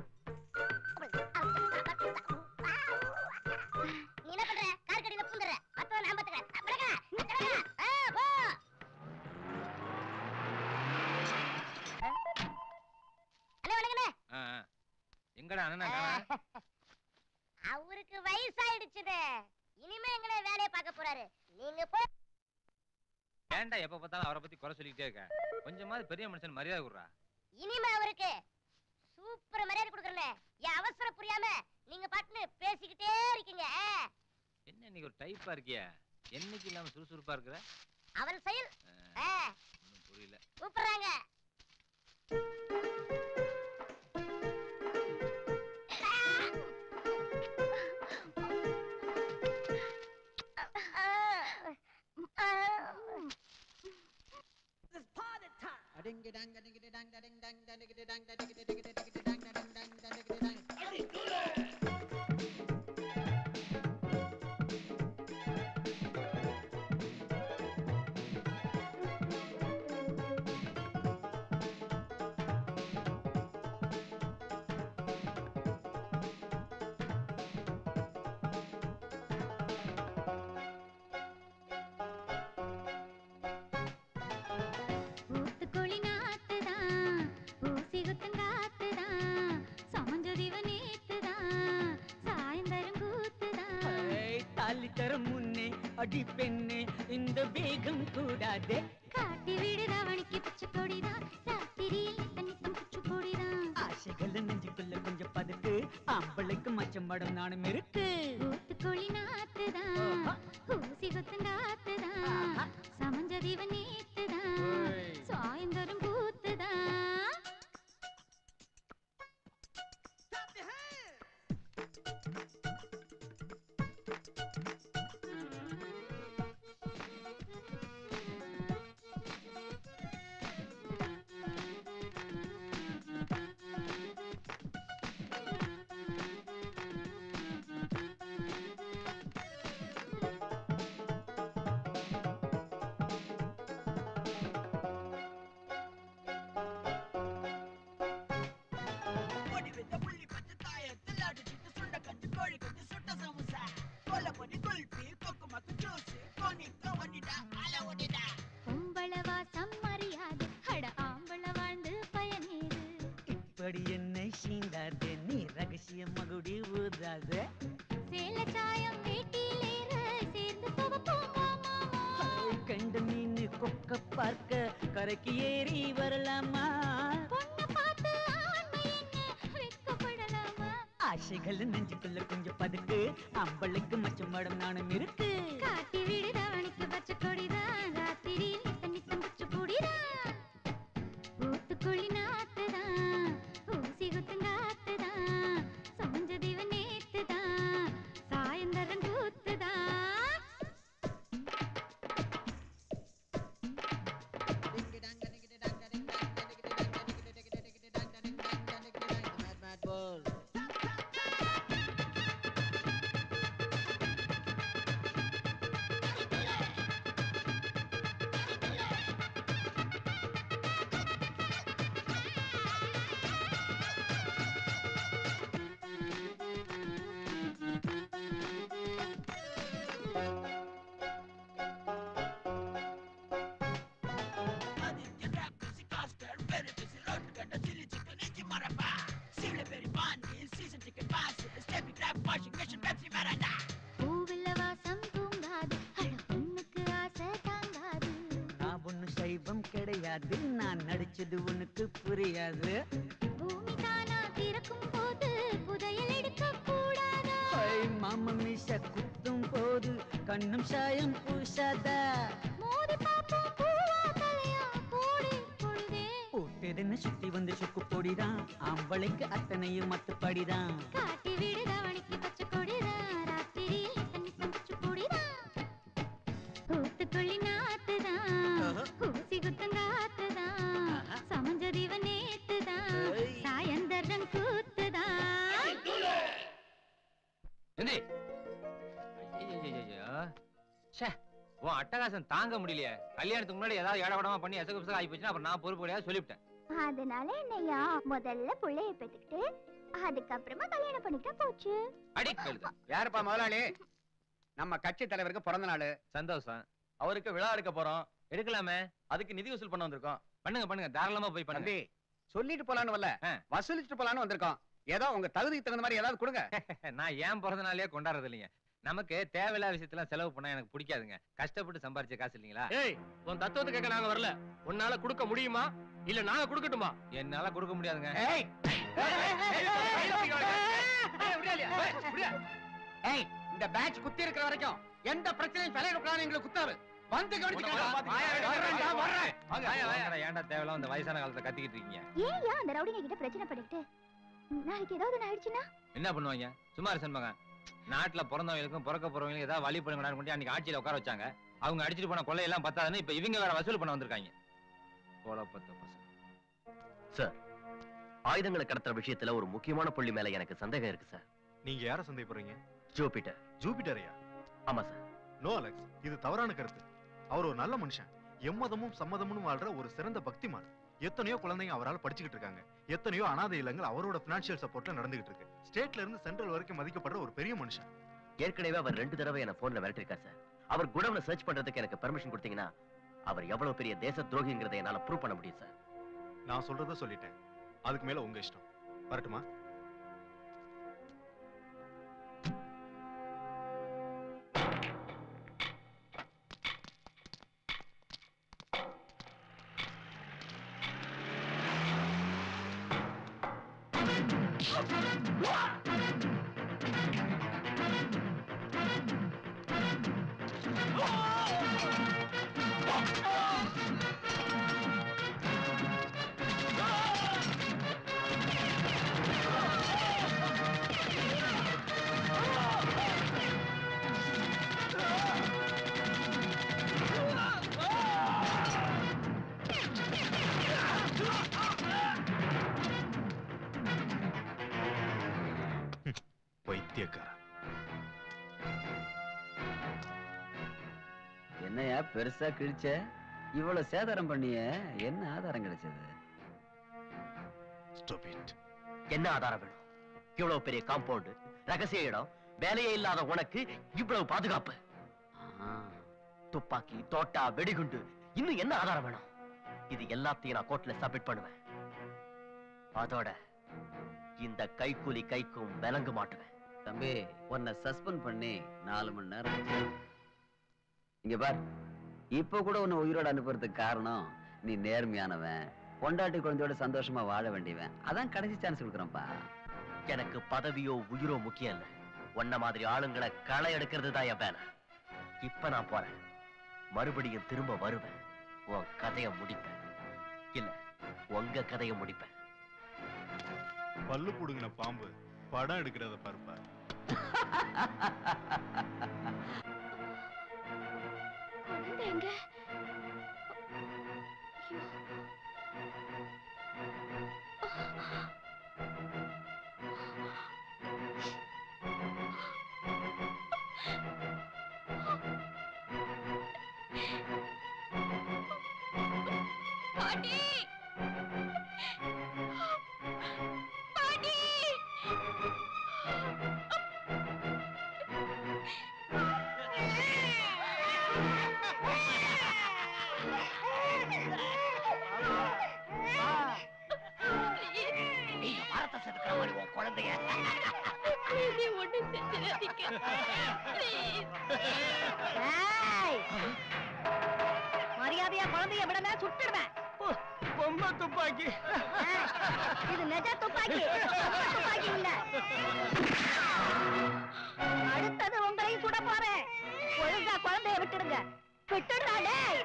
Speaker 18: நீ என்ன பண்ற கார் கடியில பூந்துற மத்தவன் நான் பாத்துக்கிறேன் விலகா, விலகா. ஆ, போ. அண்ணே, வணக்கண்ணே.
Speaker 10: எங்கடா அண்ணனா காணா?
Speaker 18: அவருக்கு வயசாயிடுச்சுது இனிமே எங்களை வேலையை பார்க்க போறாரு நீங்க போ
Speaker 10: ஏன்டா எப்ப பார்த்தாலும் அவரை பத்தி குறை சொல்லிக்கிட்டே இருக்க கொஞ்சமாவது பெரிய மனுஷன் மரியாதை கொடுறா
Speaker 18: இனிமே அவருக்கு சூப்பர் மரியாதை கொடுக்குறேனே என் அவசரம் புரியாம நீங்க பாட்டுன்னு பேசிக்கிட்டே இருக்கீங்க
Speaker 10: என்ன இன்னைக்கு ஒரு டைப்பா இருக்கியா என்னைக்கு இல்லாம சுறுசுறுப்பா இருக்கிற
Speaker 18: அவன் செயல் ஆ,
Speaker 10: ஒண்ணும் புரியல
Speaker 18: கூப்பிடுறாங்க
Speaker 19: அடி பெண்ணே இந்த வேகம் கூடாதே
Speaker 8: காட்டி விடு தவணிக்கு பச்சை கொடிதான் ராத்திரியில் நித்தம் நித்தம் குச்சி கொடிதான்
Speaker 19: ஆசைகள் நெஞ்சுக்குள்ள கொஞ்சம் பதுக்கு ஆம்பளைக்கு மச்சம் படம் நானும் இருக்கு
Speaker 8: ஊத்துக்கொழி நாத்துதான் ஊசி குத்துங்காத்துதான் சமஞ்சதிவன் நேத்துதான் சாயந்தரம் கூத்துதான்
Speaker 9: பொடி வித்த புள்ளி பச்சை தாயத்தில் அடிச்சிட்டு சுண்ட கஞ்சி கோழி கஞ்சி சுட்ட சமோசா கொல்ல பொடி குல்பி கொக்கு மக்கு ஜூஸ் கோனிக்க ஒண்டிடா அல ஒண்டிடா
Speaker 8: பொம்பள வாசம் மரியாதை அட ஆம்பள வாழ்ந்து பயனேது
Speaker 19: இப்படி என்னை சீண்டாதே நீ ரகசிய மகுடி ஊதாதே
Speaker 8: சேல சாயம் வேட்டியிலேற சேர்ந்து துவப்போம் மாமா
Speaker 19: கண்ட மீன் கொக்க பார்க்க கரைக்கு ஏறி வரலாமா
Speaker 8: பொண்ணு பார்த்து ஆண்மை என்ன வெட்கப்படலாமா
Speaker 19: ஆசைகள் நெஞ்சுக்குள்ள கொஞ்சம் பதுக்கு அம்பளுக்கு மச்சம் படம் நானும் இருக்கு
Speaker 8: காட்டி விடு தவணிக்கு பச்சை கொடிதான் ராத்திரியில் நித்தம் நித்தம் குச்சி கொடிதான் ஊத்துக்குழி நாத்துதான் ஊசி குத்துங்காத்துதான் சமஞ்சதிவன் நேத்துதான் சாயந்தரம் கூத்துதான்
Speaker 9: Aditya rap music Oscar very busy road கண்ட சில்லி சிக்கன் இஞ்சி மரப்பா சீல பெரி பாண்டி season chicken boss Steffi Graf washing machine Pepsi Mirinda
Speaker 8: பூவில்ல வாசம் தூங்காது அட பொண்ணுக்கு ஆசை தாங்காது
Speaker 19: நான் ஒண்ணு சைவம் கிடையாது நான் நடிச்சது உனக்கு புரியாது
Speaker 8: பூமி தானா திறக்கும் போது புதையல் எடுக்க கூடாதா
Speaker 19: ஐ, மாமா மீச குத்தும் போது கண்ணும் சாயம் பூசாதா
Speaker 8: மோதி பாப்போம் பூவா தலையா கோடி பொழுதே
Speaker 19: பூத்ததுன்னு சுத்தி வந்து சுக்கு பொடிதான் ஆம்பளைக்கு அத்தனையும் மத்துப்படிதான்
Speaker 8: காட்டி விடு தவணிக்கு பச்சை கொடிதான் ராத்திரியில் நித்தம் நித்தம் குச்சி கொடிதான் ஊத்துக்குழி நாத்துதான் ஊசி குத்துங்காத்துதான் சமஞ்சதிவன் நேத்துதான் சாயந்தரம் கூத்துதான்
Speaker 10: எந்தி ஐயையையையோ. ச்சே உன் அட்டகாசம் தாங்க முடியலையே கல்யாணத்துக்கு முன்னாடி ஏதாவது இடவடமா பண்ணி எசகு பிசகு ஆகி போச்சுன்னா அப்புறம் நான் பொறுப்பு கிடையாது சொல்லிவிட்டேன்
Speaker 12: அதனால என்னையா முதல்ல புள்ளைய பெத்துக்கிட்டு அதுக்கப்புறமா கல்யாணம் பண்ணிக்கிட்டா போச்சு
Speaker 10: அடி கழுத
Speaker 5: யாருப்பா முதலாளி நம்ம கட்சி தலைவருக்கு பிறந்த நாள்
Speaker 10: சந்தோஷம்
Speaker 14: அவருக்கு விழா எடுக்க போறோம்
Speaker 10: எடுக்கலாமே
Speaker 14: அதுக்கு நிதி வசூல் பண்ண வந்திருக்கோம்
Speaker 10: பண்ணுங்க பண்ணுங்க தாராளமா போய் பண்ணுங்க
Speaker 5: தம்பி சொல்லிட்டு போலான்னு வரல வசூலிச்சுட்டு போலான்னு வந்திருக்கோம் ஏதோ உங்க தகுதிக்கு தகுந்த மாதிரி ஏதாவது கொடுங்க
Speaker 10: நான் ஏன் பிறந்த நாளே கொண்டாடுறது இல்லைங்க நமக்கு தேவையில்லாத விஷயத்தெல்லாம் செலவு பண்ணா எனக்கு பிடிக்காதுங்க கஷ்டப்பட்டு சம்பாரிச்ச காசு இல்லைங்களா
Speaker 14: ஏய் உன் தத்துவத்தை கேட்க நாங்க வரல உன்னால கொடுக்க முடியுமா இல்ல நாங்க கொடுக்கட்டுமா
Speaker 10: என்னால கொடுக்க முடியாதுங்க
Speaker 5: ஏய் ஏய் இந்த பேட்ச் குத்தி இருக்கிற வரைக்கும் எந்த பிரச்சனையும் தலையிடக்கூடாது எங்களுக்கு குத்தாரு வந்து
Speaker 10: வாங்கடா, ஏன்டா தேவையில்லாம இந்த வயசான காலத்துல கத்திக்கிட்டு இருக்கீங்க
Speaker 12: ஏன் ஏன் அந்த ரவுடிங்க கிட்ட பிரச்சனை பண்ணிக்கிட்டு நாளைக்கு ஏதாவது ஒண்ணு ஆயிடுச்சுன்னா
Speaker 10: என்ன பண்ணுவாங்க சுமார் சண்மகன் நாட்டுல பிறந்தவங்களுக்கும் பிறக்க போறவங்களுக்கும் ஏதாவது வழி பண்ணுங்கடான்னு கொண்டு அன்னைக்கு ஆட்சியில உட்கார வச்சாங்க அவங்க அடிச்சிட்டு போன கொள்ளையெல்லாம் பத்தாதுன்னு இப்ப இவங்க வேற வசூல் பண்ண வந்திருக்காங்க குழப்பத்த பசங்க
Speaker 13: சார் ஆயுதங்களை கடத்துற விஷயத்துல ஒரு முக்கியமான புள்ளி மேல எனக்கு சந்தேகம் இருக்கு சார்
Speaker 3: நீங்க யார சந்தேகப்படுறீங்க
Speaker 13: ஜூபிட்டர்
Speaker 3: ஜூபிட்டரையா
Speaker 13: ஆமா சார்
Speaker 3: நோ அலெக்ஸ் இது தவறான கருத்து அவர் ஒரு நல்ல மனுஷன் எம்மதமும் சம்மதமும் வாழ்ற ஒரு சிறந்த பக்திமான் எத்தனையோ குழந்தைங்க அவரால் படிச்சுக்கிட்டு இருக்காங்க எத்தனையோ அனாதை இல்லங்கள் அவரோட பினான்சியல் சப்போர்ட்ல நடந்துகிட்டு இருக்கு ஸ்டேட்ல இருந்து சென்ட்ரல் வரைக்கும் மதிக்கப்படுற ஒரு பெரிய மனுஷன்
Speaker 13: ஏற்கனவே அவர் ரெண்டு தடவை என்ன போன்ல மிரட்டிருக்கார் சார் அவர் குடவுல சர்ச் பண்றதுக்கு எனக்கு பெர்மிஷன் கொடுத்தீங்கன்னா அவர் எவ்வளவு பெரிய தேச துரோகிங்கிறதை என்னால ப்ரூவ் பண்ண முடியும் சார்
Speaker 3: நான் சொல்றத சொல்லிட்டேன் அதுக்கு மேல உங்க இஷ்டம் வரட்டுமா பைத்தியக்காரன்
Speaker 6: என்னையா பெருசா கிழிச்ச இவ்வளவு சேதாரம் பண்ணிய என்ன ஆதாரம் கிடைச்சது
Speaker 3: Stop it.
Speaker 13: என்ன ஆதாரம் வேணும் இவ்வளவு பெரிய காம்பவுண்ட் ரகசிய இடம் வேலையே இல்லாத உனக்கு இவ்வளவு பாதுகாப்பு துப்பாக்கி தோட்டா வெடிகுண்டு இன்னும் என்ன ஆதாரம் வேணும் இது எல்லாத்தையும் நான் கோர்ட்ல சப்மிட் பண்ணுவேன் அதோட இந்த கைக்கூலி கைக்கும் விலங்கு மாட்டுவேன்
Speaker 6: தம்பி உன்னை சஸ்பெண்ட் பண்ணி நாலு மணி நேரம் ஆச்சு. இங்க பார் இப்ப கூட உன்னை உயிரோட அனுப்புறதுக்கு காரணம் நீ நேர்மையானவன் பொண்டாட்டி குழந்தையோட சந்தோஷமா வாழ வேண்டியவன் அதான் கடைசி சான்ஸ் கொடுக்குறேன்ப்பா
Speaker 13: எனக்கு பதவியோ உயிரோ முக்கியம் இல்ல உன்ன மாதிரி ஆளுங்களை களை எடுக்கிறது தான் என் வேலை இப்ப நான் போறேன் மறுபடியும் திரும்ப வருவேன் உன் கதைய முடிப்பேன் இல்ல உங்க கதைய முடிப்பேன்
Speaker 3: பல்லு புடுங்கின பாம்பு படம் எடுக்கிறத பாருப்பா
Speaker 15: குழந்தை எங்க பாட்டி பாட்டி
Speaker 13: நீங்க மரத்தை செதுக்கிற மாதிரி உன் குழந்தைய
Speaker 15: நீ ஒண்ணும் செஞ்சிடாதீங்க ப்ளீஸ்
Speaker 12: ஏய்! மரியாதையா குழந்தைய விடமே சுட்டுடுவேன்
Speaker 11: பொம்மை துப்பாக்கி
Speaker 12: இது நிஜ துப்பாக்கி பொம்மை துப்பாக்கி இல்ல அடுத்தது உங்களையும் சுட போறேன் ஒழுங்கா குழந்தைய விட்டுடுங்க விட்டுடுறா டேய்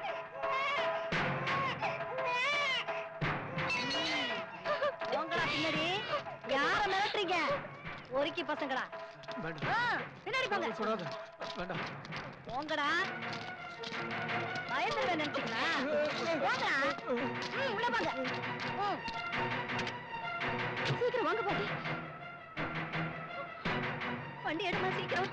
Speaker 12: உங்களா பின்னாடி யார மிரட்டுறீங்க ஒருக்கி பசங்களா ஆ, பின்னாடி போங்க
Speaker 11: வேண்டாம்
Speaker 12: போங்கடா பயந்துருவேன் நினைச்சீங்களா போங்கடா ம், உள்ள போங்க ம். சீக்கிரம் வாங்க பாட்டி வண்டி எடுமா சீக்கிரம்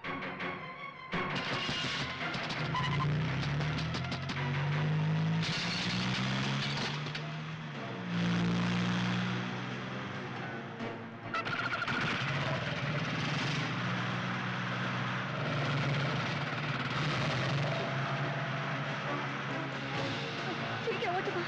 Speaker 12: சீக்கிரம் ஓட்டுமா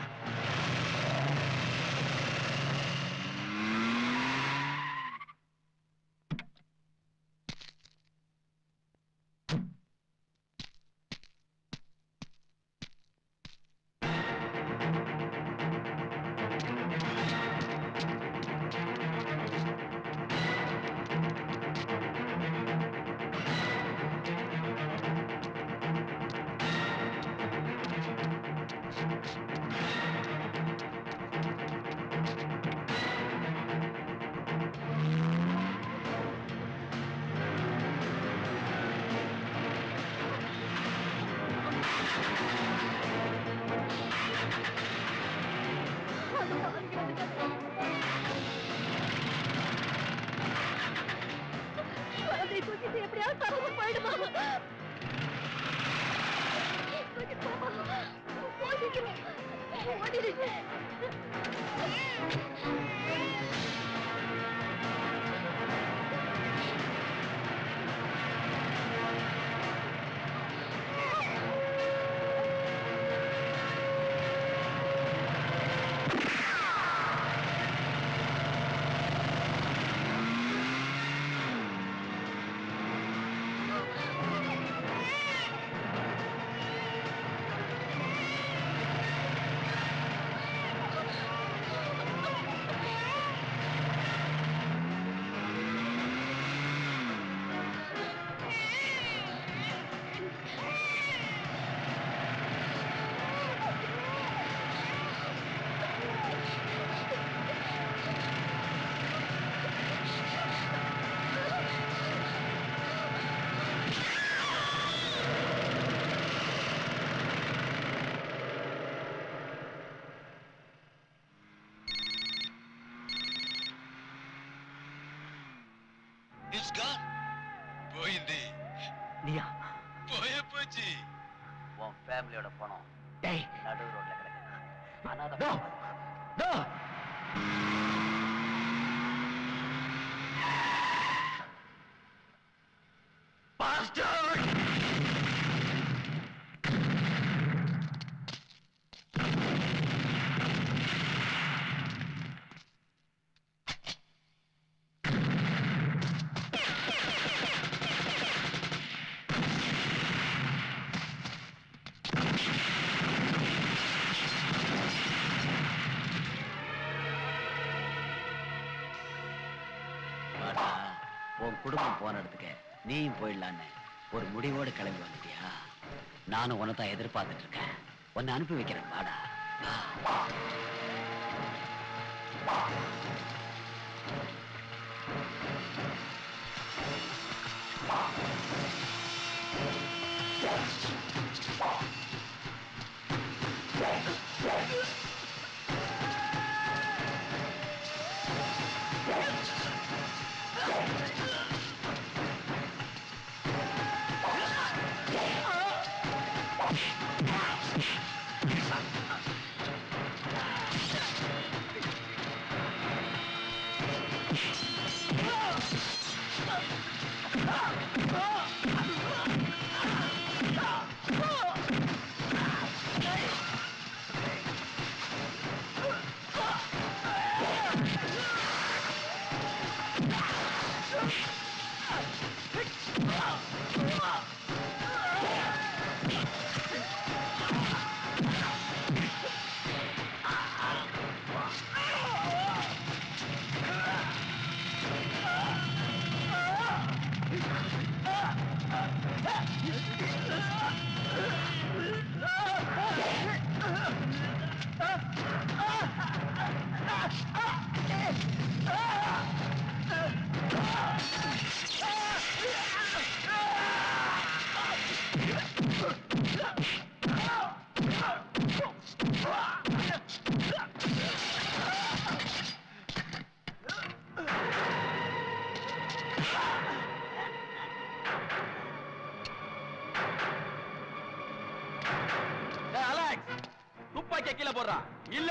Speaker 12: குழந்தையை தூக்கிட்டு எப்படியாவது தரவு போயிடுமா தூக்கிட்டு போமா. போ சீக்கிரம். ஓடிடுங்க.
Speaker 15: ஆ
Speaker 13: ஃபேமிலியோட பணம் நடு ரோட்ல கிடக்குது அனாதை வாடா, உன் குடும்பம் போன இடத்துக்கு நீயும் போயிடலான்னு ஒரு முடிவோடு கிளம்பி வந்துட்டியா நானும் உன்னை தான் எதிர்பார்த்துட்டு இருக்கேன் உன்னை அனுப்பி வைக்கிறேன் வாடா வா.
Speaker 20: அலெக்ஸ் துப்பாக்கிய கீழே போடுறா இல்ல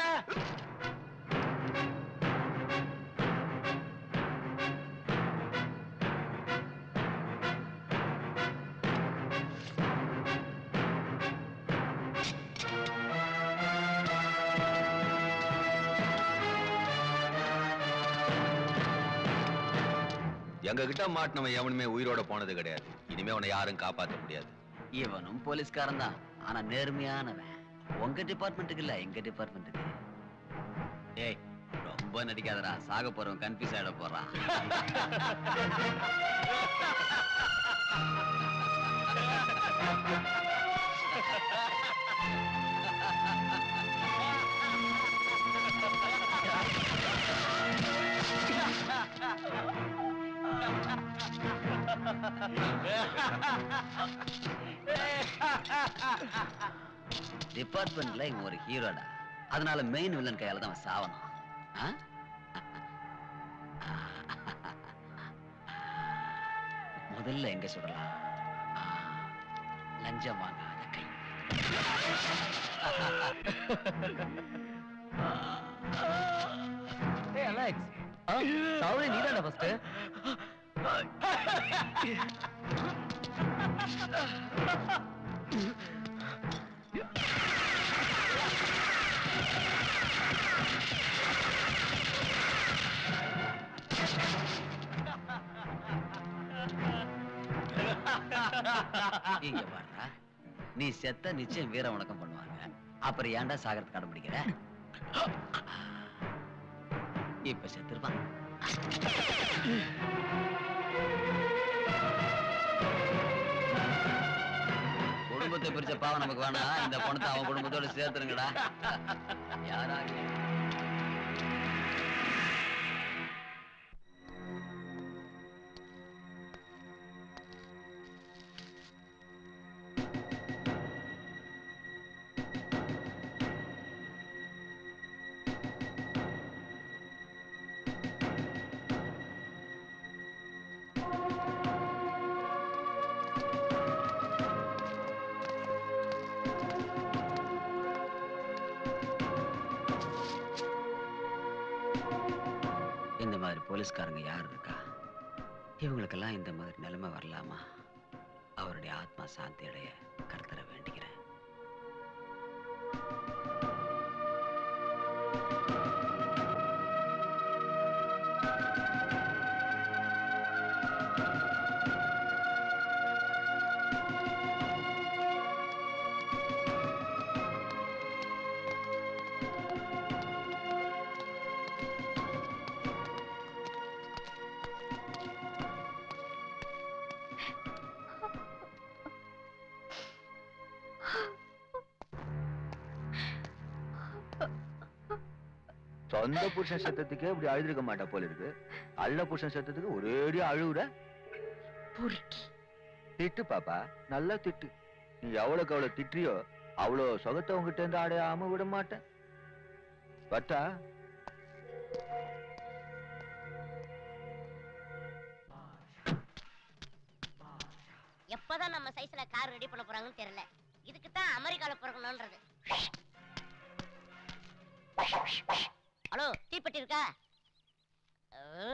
Speaker 6: எங்க கிட்ட மாட்டினவன் எவனுமே உயிரோட போனது கிடையாது இனிமே உன்னை யாரும் காப்பாத்த முடியாது
Speaker 13: இவனும் போலீஸ்காரன் தான் ஆனா நேர்மையானவன் உங்க டிபார்ட்மெண்ட்டுக்கு இல்ல எங்க டிபார்ட்மெண்ட்டுக்கு ஏய் ரொம்ப நடிக்காதடா சாக போறவன் கன்ஃபியூஸ் ஆயிட போறான் டிபார்ட்மெண்ட்ல இவன் ஒரு ஹீரோடா அதனால மெயின் வில்லன் கையால தான் அவன் சாவணும் ஆ? முதல்ல எங்க சுடலாம் ஆ, லஞ்சம் வாங்காத கை
Speaker 14: ஏய் அலெக்ஸ் சாவலே நீதானே ஃபர்ஸ்ட்
Speaker 13: இங்க பாருடா நீ செத்த நிச்சயம் வீர வணக்கம் பண்ணுவாங்க அப்புறம் ஏன்டா சாகரத்துக்கு அடம் பிடிக்கிற இப்ப செத்துருப்பான் குடும்பத்தை பிரிச்ச பாவம் நமக்கு வேணாம் இந்த பணத்தை அவன் குடும்பத்தோட சேர்த்துருங்கடா யாராக
Speaker 6: மாதிரி போலீஸ்காரங்க யார் இருக்கா இவங்களுக்கெல்லாம் இந்த மாதிரி நிலைமை வரலாமா அவருடைய ஆத்மா சாந்தி அடைய கர்த்தரை வேண்டிக்கிறேன்
Speaker 21: சொந்த புருஷன் சத்தத்துக்கே இப்படி அழுதுருக்க மாட்டா போல இருக்கு அள்ள புருஷன் சத்தத்துக்கு ஒரேடியா அழுவுற திட்டு பாப்பா நல்லா திட்டு நீ எவ்வளவுக்கு அவ்வளவு திட்டுறியோ அவ்வளோ சொகத்தை உங்ககிட்ட இருந்து அடையாம விட மாட்டேன் பட்டா
Speaker 18: எப்பதான் நம்ம சைஸ்ல கார் ரெடி பண்ண போறாங்கன்னு தெரியல இதுக்கு தான் அமெரிக்கால பிறக்கணும்ன்றது ஹலோ தீப்பெட்டி இருக்கா ஓ.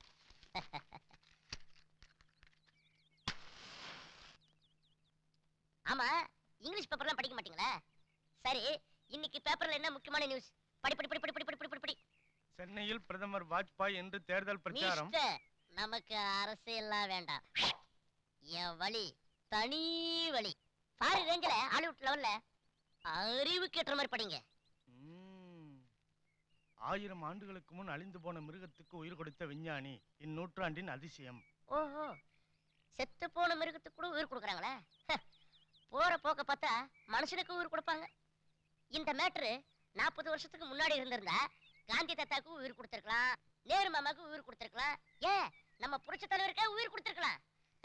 Speaker 18: ஆமா இங்கிலீஷ் பேப்பர்லாம் படிக்க மாட்டீங்களா சரி இன்னைக்கு பேப்பர்ல என்ன முக்கியமான நியூஸ் படி படி படி படி படி படி படி படி
Speaker 22: சென்னையில் பிரதமர் வாஜ்பாய் என்று தேர்தல் பிரச்சாரம்
Speaker 18: மிஸ்டர், நமக்கு அரசியல்லாம் வேண்டாம் என் வழி தனி வழி ஃபாரின் ரேஞ்சில் ஹாலிவுட் லெவல்ல அறிவுக்கு ஏற்ற மாதிரி படிங்க
Speaker 22: ம். ஆயிரம் ஆண்டுகளுக்கு முன் அழிந்து போன மிருகத்துக்கு உயிர் கொடுத்த விஞ்ஞானி இந்நூற்றாண்டின் அதிசயம்
Speaker 18: ஓஹோ செத்து போன மிருகத்துக்கு கூட உயிர் கொடுக்குறாங்களே ஹ, போற போக்க பார்த்தா மனுஷனுக்கு உயிர் கொடுப்பாங்க இந்த மேட்ரு நாற்பது வருஷத்துக்கு முன்னாடி இருந்திருந்தா காந்தி தாத்தாக்கு உயிர் கொடுத்திருக்கலாம் நேரு மாமாக்கு உயிர் கொடுத்திருக்கலாம் ஏன் நம்ம புரட்சி தலைவருக்கே உயிர் கொடுத்திருக்கலாம்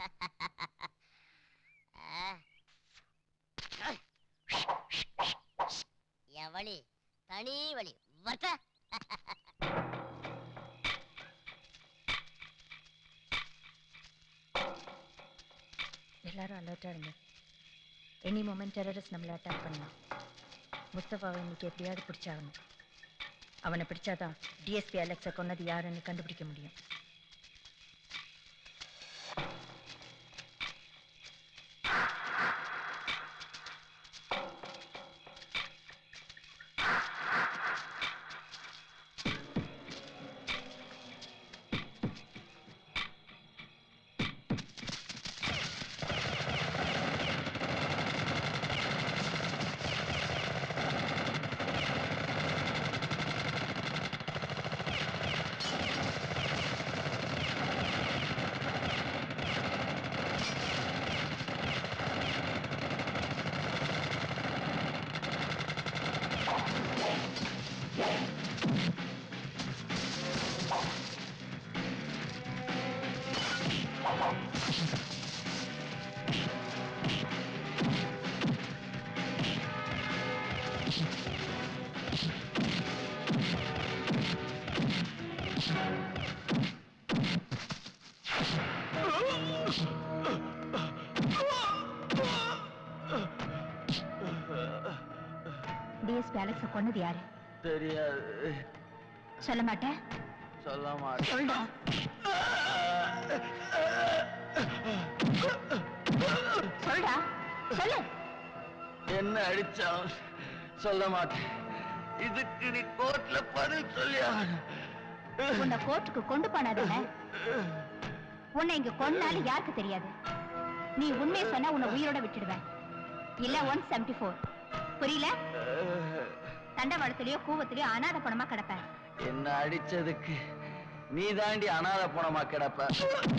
Speaker 18: ஆ. என் வழி தனி வழி வட்ட
Speaker 23: எல்லாரும் அலர்ட்டாக இருங்க எனி மொமெண்ட் டெரரிஸ்ட் நம்மளை அட்டாக் பண்ணலாம் முஸ்தபாவை இன்னைக்கு எப்படியாவது பிடிச்சாகணும் அவனை பிடிச்சாதான் டிஎஸ்பி அலெக்ஸை கொன்னது யாருன்னு கண்டுபிடிக்க முடியும் டிஎஸ்பி அலெக்ஸை கொன்னது யாரு
Speaker 21: தெரியாது
Speaker 23: சொல்ல மாட்டேன்
Speaker 21: சொல்ல மாட்டேன்
Speaker 23: சொல்டா சொல்டா சொல்லு
Speaker 21: என்ன அடிச்சாலும் சொல்ல மாட்டேன் இதுக்கு நீ கோர்ட்ல பதில் சொல்லி
Speaker 23: உன்னை கோர்ட்டுக்கு கொண்டு போனாதானே உன்னை இங்க கொன்னாலும் யாருக்கு தெரியாது நீ உண்மையை சொன்னா உன்னை உயிரோட விட்டுடுவேன் இல்ல ஒன் செவன்டி ஃபோர் புரியல தண்டவாளத்திலயோ கூவத்திலயோ அனாத பணமா கிடப்ப
Speaker 21: என்ன அடிச்சதுக்கு நீ தாண்டி அனாத போனமா கிடப்ப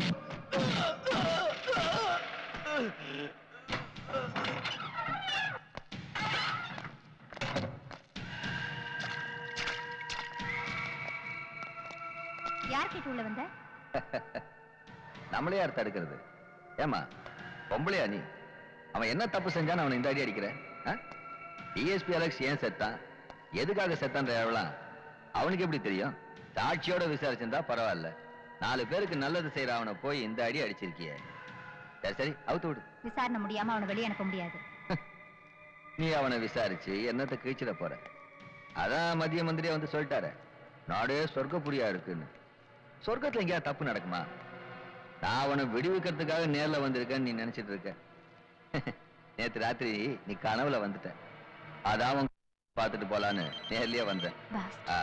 Speaker 23: யார் கிட்ட உள்ள வந்த
Speaker 21: நம்மளே யார் தடுக்கிறது ஏமா பொம்பளையா நீ அவன் என்ன தப்பு செஞ்சான்னு அவனை இந்த அடி அடிக்கிற டிஎஸ்பி அலெக்ஸ் ஏன் செத்தான் எதுக்காக செத்தான்ற எவ்வளவு அவனுக்கு எப்படி தெரியும் சாட்சியோட விசாரிச்சிருந்தா பரவாயில்ல நாலு பேருக்கு நல்லது செய்யற அவனை போய் இந்த அடி அடிச்சிருக்கியே சரி சரி அவுத்து விடு
Speaker 23: விசாரணை முடியாம அவனை வெளியே அனுப்ப முடியாது
Speaker 21: நீ அவனை விசாரிச்சு என்னத்தை கீழ்ச்சிட போற அதான் மத்திய மந்திரியா வந்து சொல்லிட்டாரு நாடே சொர்க்கப்புரியா இருக்குன்னு சொர்க்கத்துல எங்கேயா தப்பு நடக்குமா நான் அவனை விடுவிக்கிறதுக்காக நேர்ல வந்திருக்கேன்னு நீ நினைச்சிட்டு இருக்க நேத்து ராத்திரி நீ கனவுல வந்துட்ட அதான் அவன் பார்த்துட்டு போலான்னு நேர்லயே வந்தேன் ஆ.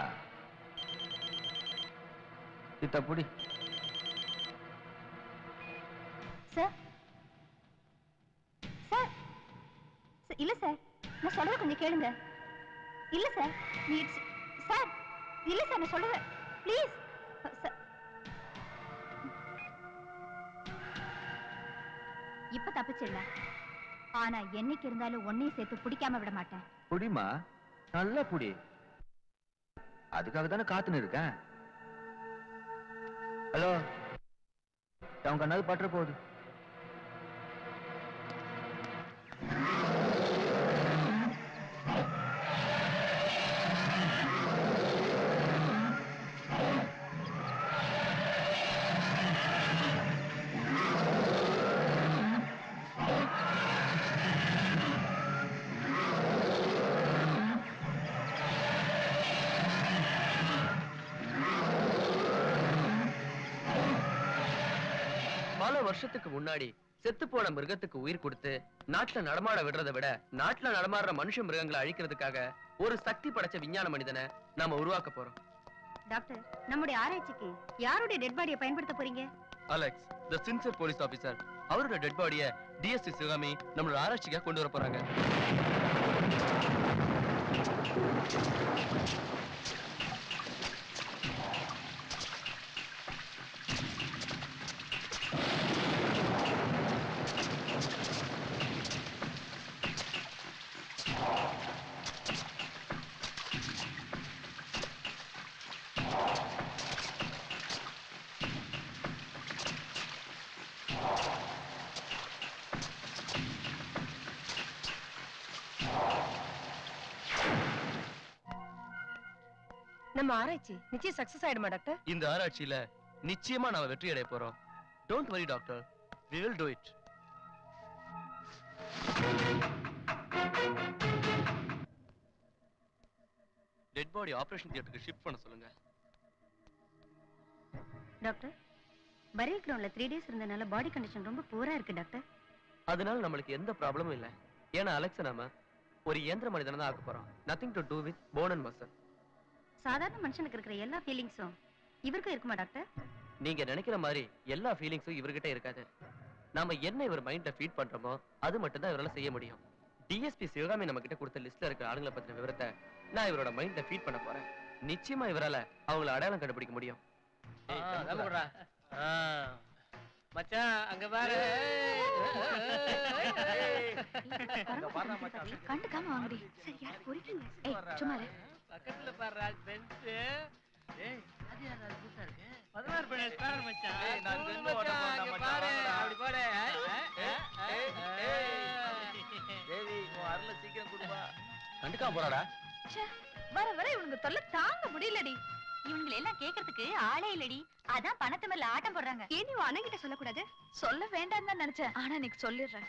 Speaker 21: இத்த புடி
Speaker 23: சார் சார் சார், இல்ல சார் நான் சொல்றத கொஞ்சம் கேளுங்க இல்ல சார் நீ it's- சார் இல்ல சார் நான் சொல்றத ப்ளீஸ் சார் இப்ப தப்பிச்சிடல ஆனா என்னைக்கு இருந்தாலும் ஒன்னையும் சேர்த்து பிடிக்காம விட மாட்டேன்
Speaker 21: புடிமா நல்லா புடி அதுக்காக தானே காத்துன்னு இருக்கேன் ஹலோ அவன் கண்ணாவது பற்ற போகுது
Speaker 14: பல வருஷத்துக்கு முன்னாடி செத்து போன மிருகத்துக்கு உயிர் கொடுத்து நாட்டுல நடமாட விடுறதை விட நாட்டுல நடமாடுற மனுஷ மிருகங்களை அழிக்கிறதுக்காக ஒரு சக்தி படைச்ச விஞ்ஞான மனிதனை நாம உருவாக்க போறோம்
Speaker 12: டாக்டர் நம்முடைய ஆராய்ச்சிக்கு யாருடைய டெட் பாடியை பயன்படுத்த போறீங்க
Speaker 14: Alex the sincere police officer அவரோட டெட் பாடிய டிஎஸ்சி சிவகாமி நம்மளோட ஆராய்ச்சிக்காக கொண்டு வர போறாங்க
Speaker 1: நம்ம ஆராய்ச்சி நிச்சயம் சக்சஸ் ஆயிடுமா டாக்டர்
Speaker 14: இந்த ஆராய்ச்சியில நிச்சயமா நாம வெற்றி அடைய போறோம் don't worry doctor we will do it dead body operation தியேட்டருக்கு ஷிஃப்ட் பண்ண சொல்லுங்க
Speaker 12: டாக்டர் பரியல் கிரவுண்ட்ல த்ரீ டேஸ் இருந்தனால பாடி கண்டிஷன் ரொம்ப பூரா இருக்கு டாக்டர்
Speaker 14: அதனால நம்மளுக்கு எந்த ப்ராப்ளமும் இல்ல ஏன்னா அலெக்ஸ நாம ஒரு இயந்திர மனிதனை தான் ஆக்க போறோம் nothing to do with bone and muscle
Speaker 12: சாதாரண மனுஷனுக்கு இருக்கிற எல்லா ஃபீலிங்ஸும் இவருக்கும் இருக்குமா டாக்டர்
Speaker 14: நீங்க நினைக்கிற மாதிரி எல்லா ஃபீலிங்ஸும் இவர்கிட்ட இருக்காது நாம என்ன இவர் மைண்ட்ல ஃபீட் பண்றோமோ அது மட்டும் தான் இவரால செய்ய முடியும் டிஎஸ்பி சிவகாமி நம்ம கிட்ட கொடுத்த லிஸ்ட்ல இருக்கிற ஆளுங்களை பத்தின விவரத்தை நான் இவரோட மைண்ட்ல ஃபீட் பண்ண போறேன் நிச்சயமா இவரால அவங்கள அடையாளம் கண்டுபிடிக்க முடியும்
Speaker 11: மச்சான் அங்க பாரு
Speaker 23: கண்டுக்காம வாங்கடி சரி யார் பொறிக்கீங்க ஏய் சும்மா இரு.
Speaker 11: பக்கத்துல பாரு பென்ஸ் ஏய் அது யாரா அது புதுசா இருக்கு பதினாறு பண்ண ஸ்பேர் மச்சான்
Speaker 20: ஏய், நான்
Speaker 11: cool
Speaker 20: ரெண்டு ஓட்ட
Speaker 11: மச்சான்,
Speaker 20: போறேன்
Speaker 11: அங்க
Speaker 20: மச்சான்,
Speaker 11: பாரு
Speaker 20: வாங்கடா.
Speaker 11: அப்படி பாரு
Speaker 20: தேவி உன் அருள சீக்கிரம் கொடுப்பா
Speaker 14: கண்டுக்காம போறாடா
Speaker 23: ச்சே, வர வர இவனுங்க தொல்லை தாங்க முடியலடி இவங்களை எல்லாம் கேக்குறதுக்கு ஆளே இல்லடி அதான் பணத்து மேல ஆட்டம் போடுறாங்க ஏன் நீ அண்ணங்கிட்ட சொல்லக்கூடாது சொல்ல வேண்டாம் தான் நினைச்சேன் ஆனா இன்னைக்கு சொல்லிடுறேன்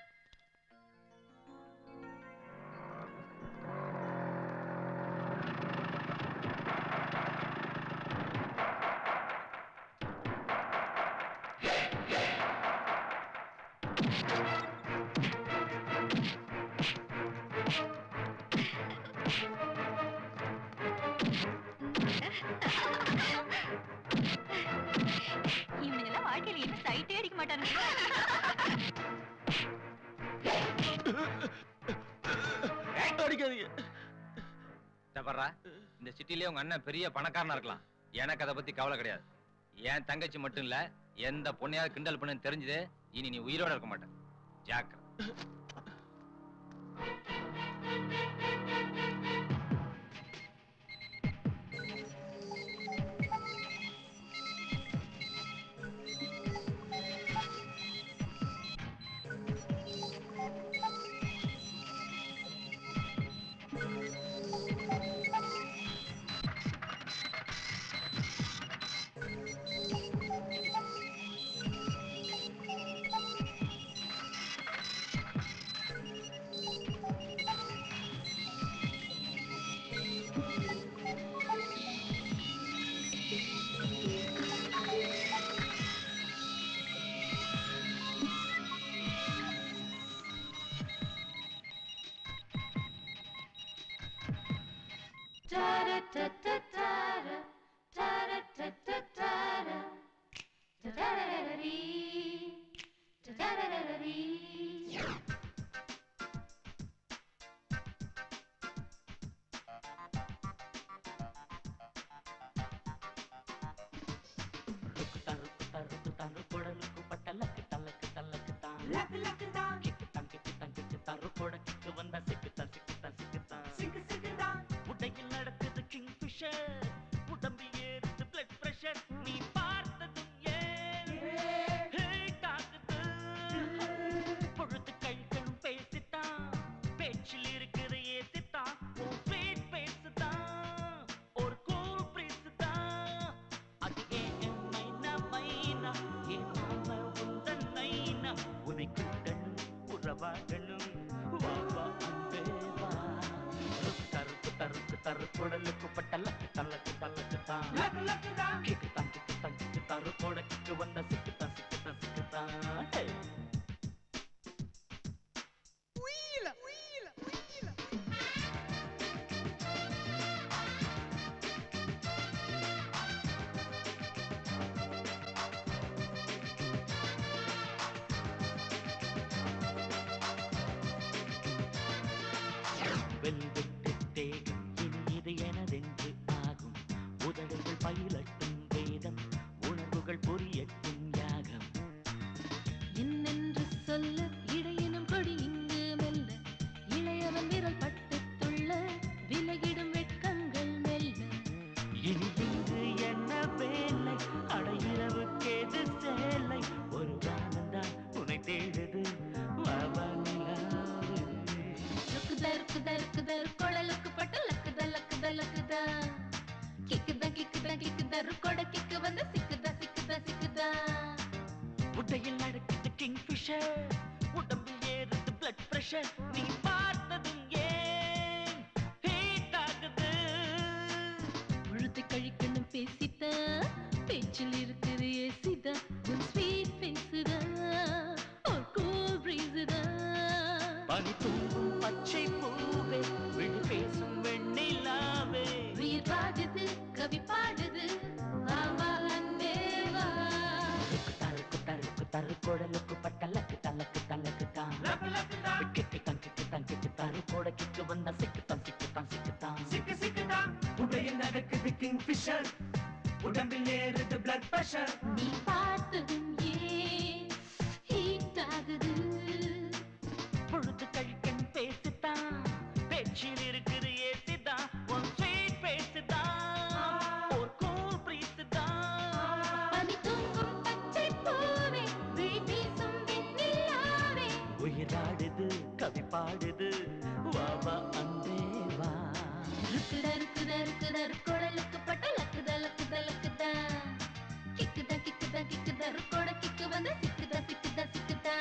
Speaker 23: இவனுங்க எல்லாம் வாழ்க்கையில என்ன சைட்டே அடிக்க மாட்டானுங்க
Speaker 14: அடிக்காதீங்க
Speaker 10: தப்பறா இந்த சிட்டிலே உங்க அண்ணன் பெரிய பணக்காரனா இருக்கலாம் எனக்கு அதை பத்தி கவலை கிடையாது என் தங்கச்சி மட்டும் இல்ல எந்த பொண்ணையாவது கிண்டல் பண்ணுன்னு தெரிஞ்சது இனி நீ உயிரோட இருக்க மாட்டேன் ஜாக்கிரதை
Speaker 9: உடையில் நடக்குது கிங்ஃபிஷர் உடம்பில் ஏறுது பிளட் பிரஷர் நீ பார்த்ததும் ஏன் ஹேட் ஆகுது பொழுது கழிக்கணும் பேசிட்டான் பேச்சில் இருக்கிற ஏசிட்டான் உன் ஸ்வீட் பேசுதான் ஒரு கூல் பிரீஸுதான் அது ஏன் மைனா மைனா ஏன் நாம உந்தன் நைனா உனை கூட்டணும் உறவாடணும் வா வா அன்பே வா தருக்கு தருக்கு தரு குடலுக்கு பட்ட லக்கு தலக்கு தலக்கு தான் கிக்கு தான் கிக்கு தான் கிக்கு தரு கூட கிக்கு வந்த சிக்கு தான் சிக்கு தான் சிக்கு தான் ஹே வெல்வெட்டு தேகம் இனி இது எனதென்று ஆகும் உதடுகள் பயிலட்டும் வேதம் உணர்வுகள் புரியட்டும் யாகம்
Speaker 8: என்னென்று சொல்ல இடையினும் கொடி இங்கு மெல்ல இளையவன் விரல் பட்டு துள்ள விலகிடும் வெட்கங்கள் மெல்ல
Speaker 9: இனி இங்கு என்ன வேலை அடையிறவுக்கேது சேலை ஒரு வானந்தான் உன்னை தேடுது வா வா நிலாவே.
Speaker 8: ருக்குதா ருக்குதா ருக்குதா குழலுக்கு பட்டு லக்குதா லக்குதா லக்குதா கிக்குதா கிக்குதா கிக்குதா ருக்கோட கிக்கு வந்து சிக்குதா சிக்குதா சிக்குதா
Speaker 9: உடையில் நடக்குது கிங்ஃபிஷர் உடம்பில் ஏறுது பிளட் பிரஷர் நீ பார்த்ததும் ஏன் ஹீட் ஆகுது
Speaker 8: பொழுது கழிக்கணும் பேசித்தா பேச்சில் இருக்குது ஏசிதா உன் ஸ்வீட் பேசுதா ஒரு கூல் பிரீஸுதா
Speaker 9: பனி தூங்கும் பச்சை பூவே விழி பேசும் வெண்ணிலாவே
Speaker 8: உயிர் பாடுது கவி பாடுது வா வா அன்பே வா
Speaker 9: தருக்கு தருக்கு தரு குடலுக்கு பட்ட லக்கு தலக்கு தலக்கு தான் கிக்கு தான் கிக்கு தான் கிக்கு தரு கூட கிக்கு வந்த சிக்கு தான் சிக்கு தான் சிக்கு தான் சிக்கு சிக்கு தான் உடையில் நடக்குது கிங்ஃபிஷர் உடம்பில் ஏறுது பிளட் பிரஷர்
Speaker 8: நீ பார்த்ததும் ஏன் ஹீட் ஆகுது
Speaker 9: பொழுது கழிக்கணும் பேசித்தான் பேச்சில் இருக்குது ஏசிதான் உன் ஸ்வீட் பேசுதான் ஒரு கூல் பிரீஸுதான்
Speaker 8: பனி தூங்கும் பச்சை பூவே விழி பேசும் வெண்ணிலாவே
Speaker 9: உயிராடுது கவி பாடுது வா வா அன்பே வா
Speaker 8: ருக்குதா ருக்குதா ருக்குதா குடலுக்கு பட்ட லக்குதா லக்குதா லக்குதா கிக்குதா கிக்குதா கிக்குதா ருக்கோட கிக்கு வந்து சிக்குதா சிக்குதா சிக்குதா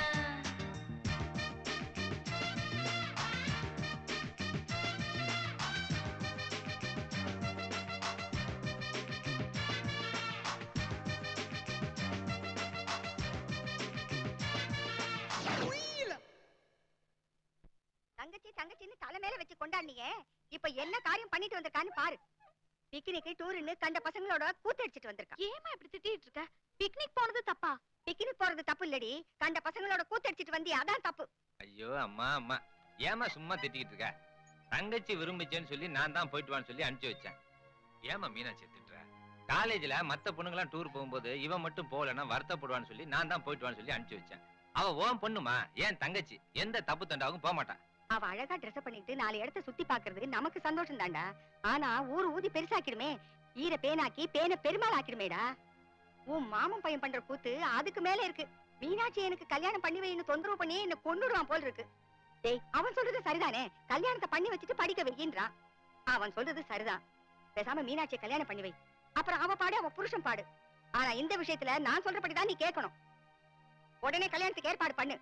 Speaker 12: தங்கச்சி தங்கச்சின்னு தலை மேல வச்சு கொண்டாடினீங்க இப்ப என்ன காரியம் பண்ணிட்டு வந்திருக்கான்னு பாரு பிக்னிக்கு டூருன்னு கண்ட பசங்களோட கூத்தடிச்சிட்டு வந்திருக்கா
Speaker 15: ஏமா இப்படி திட்டிட்டு இருக்க பிக்னிக் போனது தப்பா
Speaker 12: பிக்னிக் போறது தப்பு இல்லடி கண்ட பசங்களோட கூத்தடிச்சிட்டு வந்தியா அதான் தப்பு
Speaker 10: ஐயோ அம்மா அம்மா ஏமா சும்மா திட்டிக்கிட்டு இருக்க தங்கச்சி விரும்பிச்சேன்னு சொல்லி நான் தான் போயிட்டு வான்னு சொல்லி அனுப்பிச்சு வச்சேன் ஏமா மீனாட்சி திட்டுற காலேஜ்ல மத்த பொண்ணுங்களாம் டூர் போகும்போது இவன் மட்டும் போகலன்னா வருத்தப்படுவான்னு சொல்லி நான் தான் போயிட்டு வான்னு சொல்லி அனுப்பிச்சு வச்சேன் அவ ஓன் பொண்ணுமா ஏன் தங்கச்சி எந்த தப்பு தண்டாவும் போக மாட்டான்
Speaker 12: அவ அழகா ட்ரெஸ் பண்ணிட்டு நாலு இடத்த சுத்தி பாக்குறது நமக்கு சந்தோஷம் தான்டா ஆனா ஊர் ஊதி பெருசாக்கிடுமே ஈர பேனாக்கி பேனை பெருமாள் ஆக்கிடுமேடா உன் மாமன் பையன் பண்ற கூத்து அதுக்கு மேல இருக்கு மீனாட்சி எனக்கு கல்யாணம் பண்ணி வைன்னு தொந்தரவு பண்ணி என்ன கொன்னுடுவான் போல் இருக்கு டேய் அவன் சொல்றது சரிதானே கல்யாணத்தை பண்ணி வச்சுட்டு படிக்க வைக்கின்றான் அவன் சொல்றது சரிதான் பேசாம மீனாட்சியை கல்யாணம் பண்ணி வை அப்புறம் அவ பாடு அவ புருஷன் பாடு ஆனா இந்த விஷயத்துல நான் சொல்றபடிதான் நீ கேட்கணும் உடனே கல்யாணத்துக்கு ஏற்பாடு பண்ணு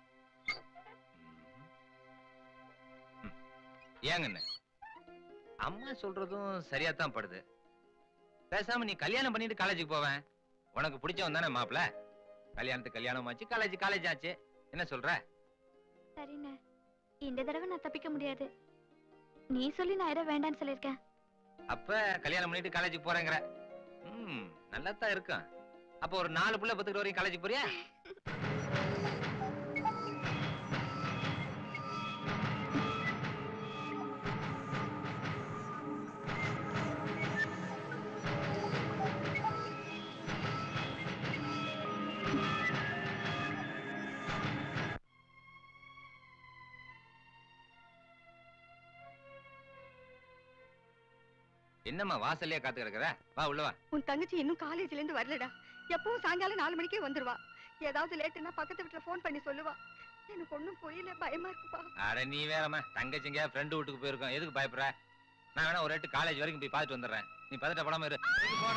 Speaker 10: ஏங்கண்ணே அம்மா சொல்றதும் சரியா தான் படுது பேசாம நீ கல்யாணம் பண்ணிட்டு காலேஜுக்கு போவேன் உனக்கு பிடிச்சவன் தானே மாப்பிள கல்யாணத்துக்கு கல்யாணம் ஆச்சு காலேஜ் காலேஜ் ஆச்சு என்ன சொல்ற
Speaker 15: சரிண்ணே இந்த தடவை நான் தப்பிக்க முடியாது நீ சொல்லி நான் ஏதோ வேண்டான்னு சொல்லியிருக்கேன்
Speaker 10: அப்ப கல்யாணம் பண்ணிட்டு காலேஜுக்கு போறேங்கிற ம் நல்லா தான் இருக்கும் அப்போ ஒரு நாலு புள்ள பத்துக்கிட்டு வரையும் காலேஜ் போறியா என்னம்மா வாசல்லையே காத்து கிடக்குற வா உள்ள வா
Speaker 12: உன் தங்கச்சி இன்னும் காலேஜ்ல இருந்து வரலடா எப்பவும் சாயங்காலம் நாலு மணிக்கே வந்துருவா ஏதாவது லேட்டுன்னா பக்கத்து வீட்டுல ஃபோன் பண்ணி சொல்லுவா எனக்கு ஒண்ணும் புரியல பயமா இருக்குப்பா
Speaker 10: அட நீ வேறம்மா தங்கச்சிங்க ஃப்ரெண்டு வீட்டுக்கு போயிருக்கோம் எதுக்கு பயப்படுற நான் வேணா ஒரு எட்டு காலேஜ் வரைக்கும் போய் பார்த்துட்டு வந்துடுறேன் நீ பதட்டப்படாம இரு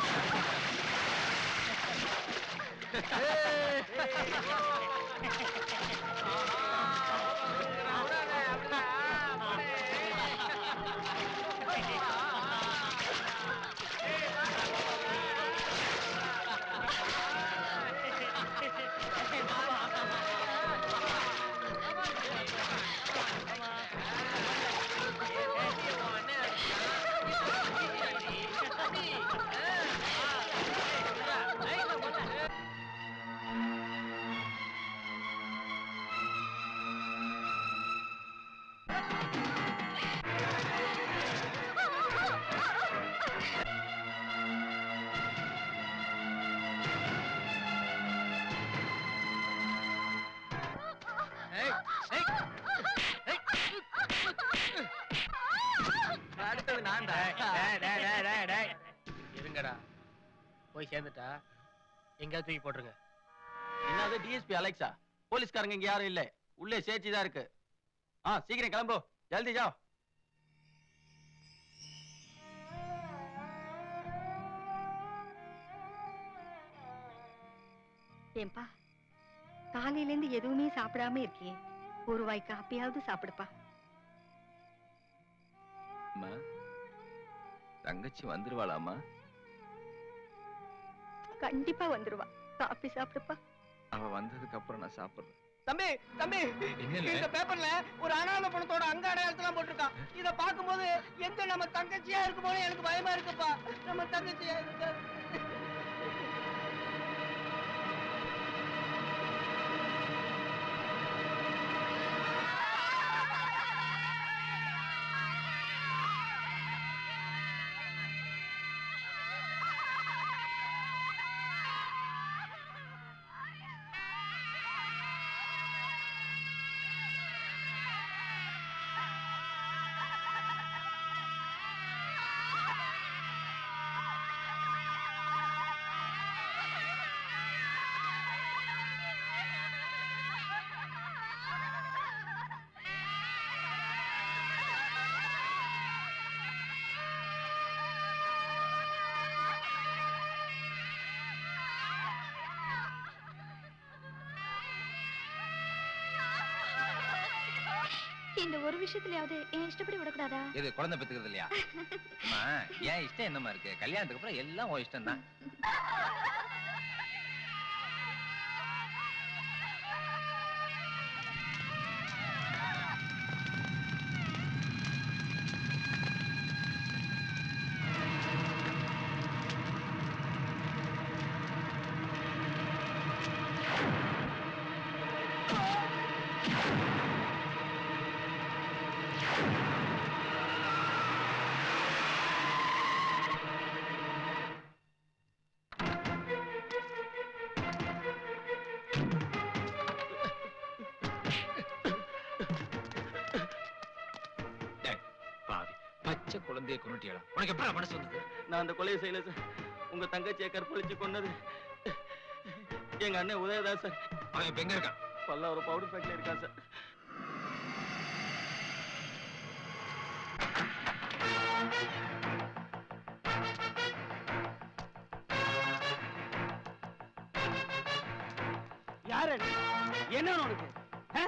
Speaker 14: அடுத்தது நான்
Speaker 4: டேய், டேய், டேய், டேய், டேய், டேய். இருங்கடா போய் சேர்ந்துட்டா எங்கேயாவது தூக்கி போட்டுருங்க
Speaker 20: என்னது டிஎஸ்பி அலெக்சா போலீஸ்காரங்க இங்க யாரும் இல்ல உள்ளே சேச்சி தான் இருக்கு ஆ சீக்கிரம் கிளம்பு ஜல்தி ஜா
Speaker 12: ஏன்பா காலையில இருந்து எதுவுமே சாப்பிடாம இருக்கியே ஒரு வாய் காப்பியாவது சாப்பிடுப்பா
Speaker 21: அம்மா தங்கச்சி வந்துருவாளாமா
Speaker 12: கண்டிப்பா வந்துருவா காப்பி சாப்பிடுப்பா
Speaker 21: அவ வந்ததுக்கு அப்புறம் நான் சாப்பிடுறேன்
Speaker 11: தம்பி தம்பி
Speaker 21: என்னண்ணே?
Speaker 11: இந்த பேப்பர்ல ஒரு அனாதை பணத்தோட அங்க அடையாளத்தெல்லாம் போட்டிருக்கான் இத பாக்கும்போது எங்க நம்ம தங்கச்சியா இருக்குமோன்னு எனக்கு பயமா இருக்குப்பா நம்ம தங்கச்சியா இருக்க
Speaker 15: இந்த ஒரு விஷயத்துலயாவது என் இஷ்டப்படி விடக்கூடாதா
Speaker 10: இது குழந்தை பெத்துக்கிறது இல்லையா அம்மா என் இஷ்டம் என்னம்மா இருக்கு கல்யாணத்துக்கு அப்புறம் எல்லாம் உன் இஷ்டம் தான் பாவி பச்சை குழந்தைய கொண்டுட்டியடா உனக்கு எப்படி மனசு வந்தது
Speaker 20: நான் அந்த கொலையை செய்யல சார் உங்க தங்கச்சியை கற்பழிச்சு கொன்னது எங்க அண்ணன் உதயதாஸ் சார்
Speaker 10: அவன் இப்ப எங்க இருக்கான்
Speaker 20: பல்ல ஒரு பவுடர் ஃபேக்டரி இருக்கான் சார்
Speaker 11: யாரு அது? என்ன உனக்கு ஆ?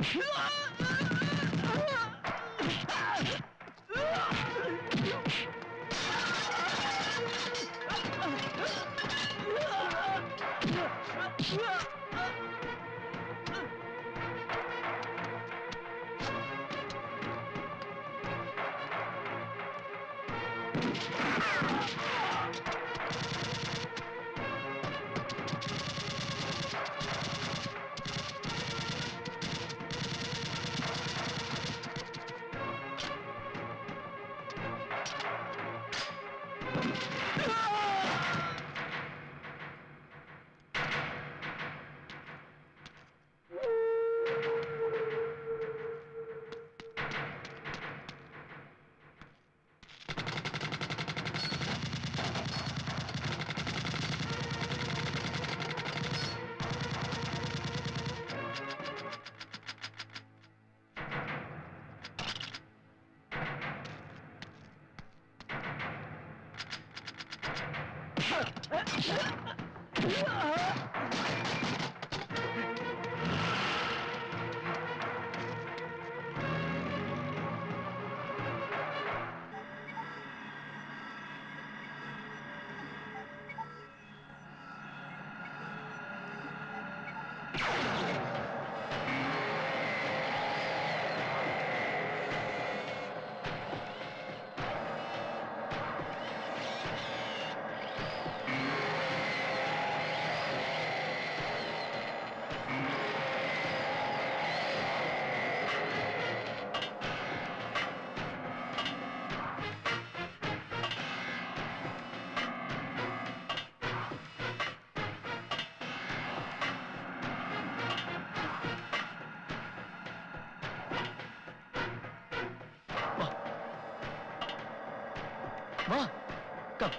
Speaker 14: வா come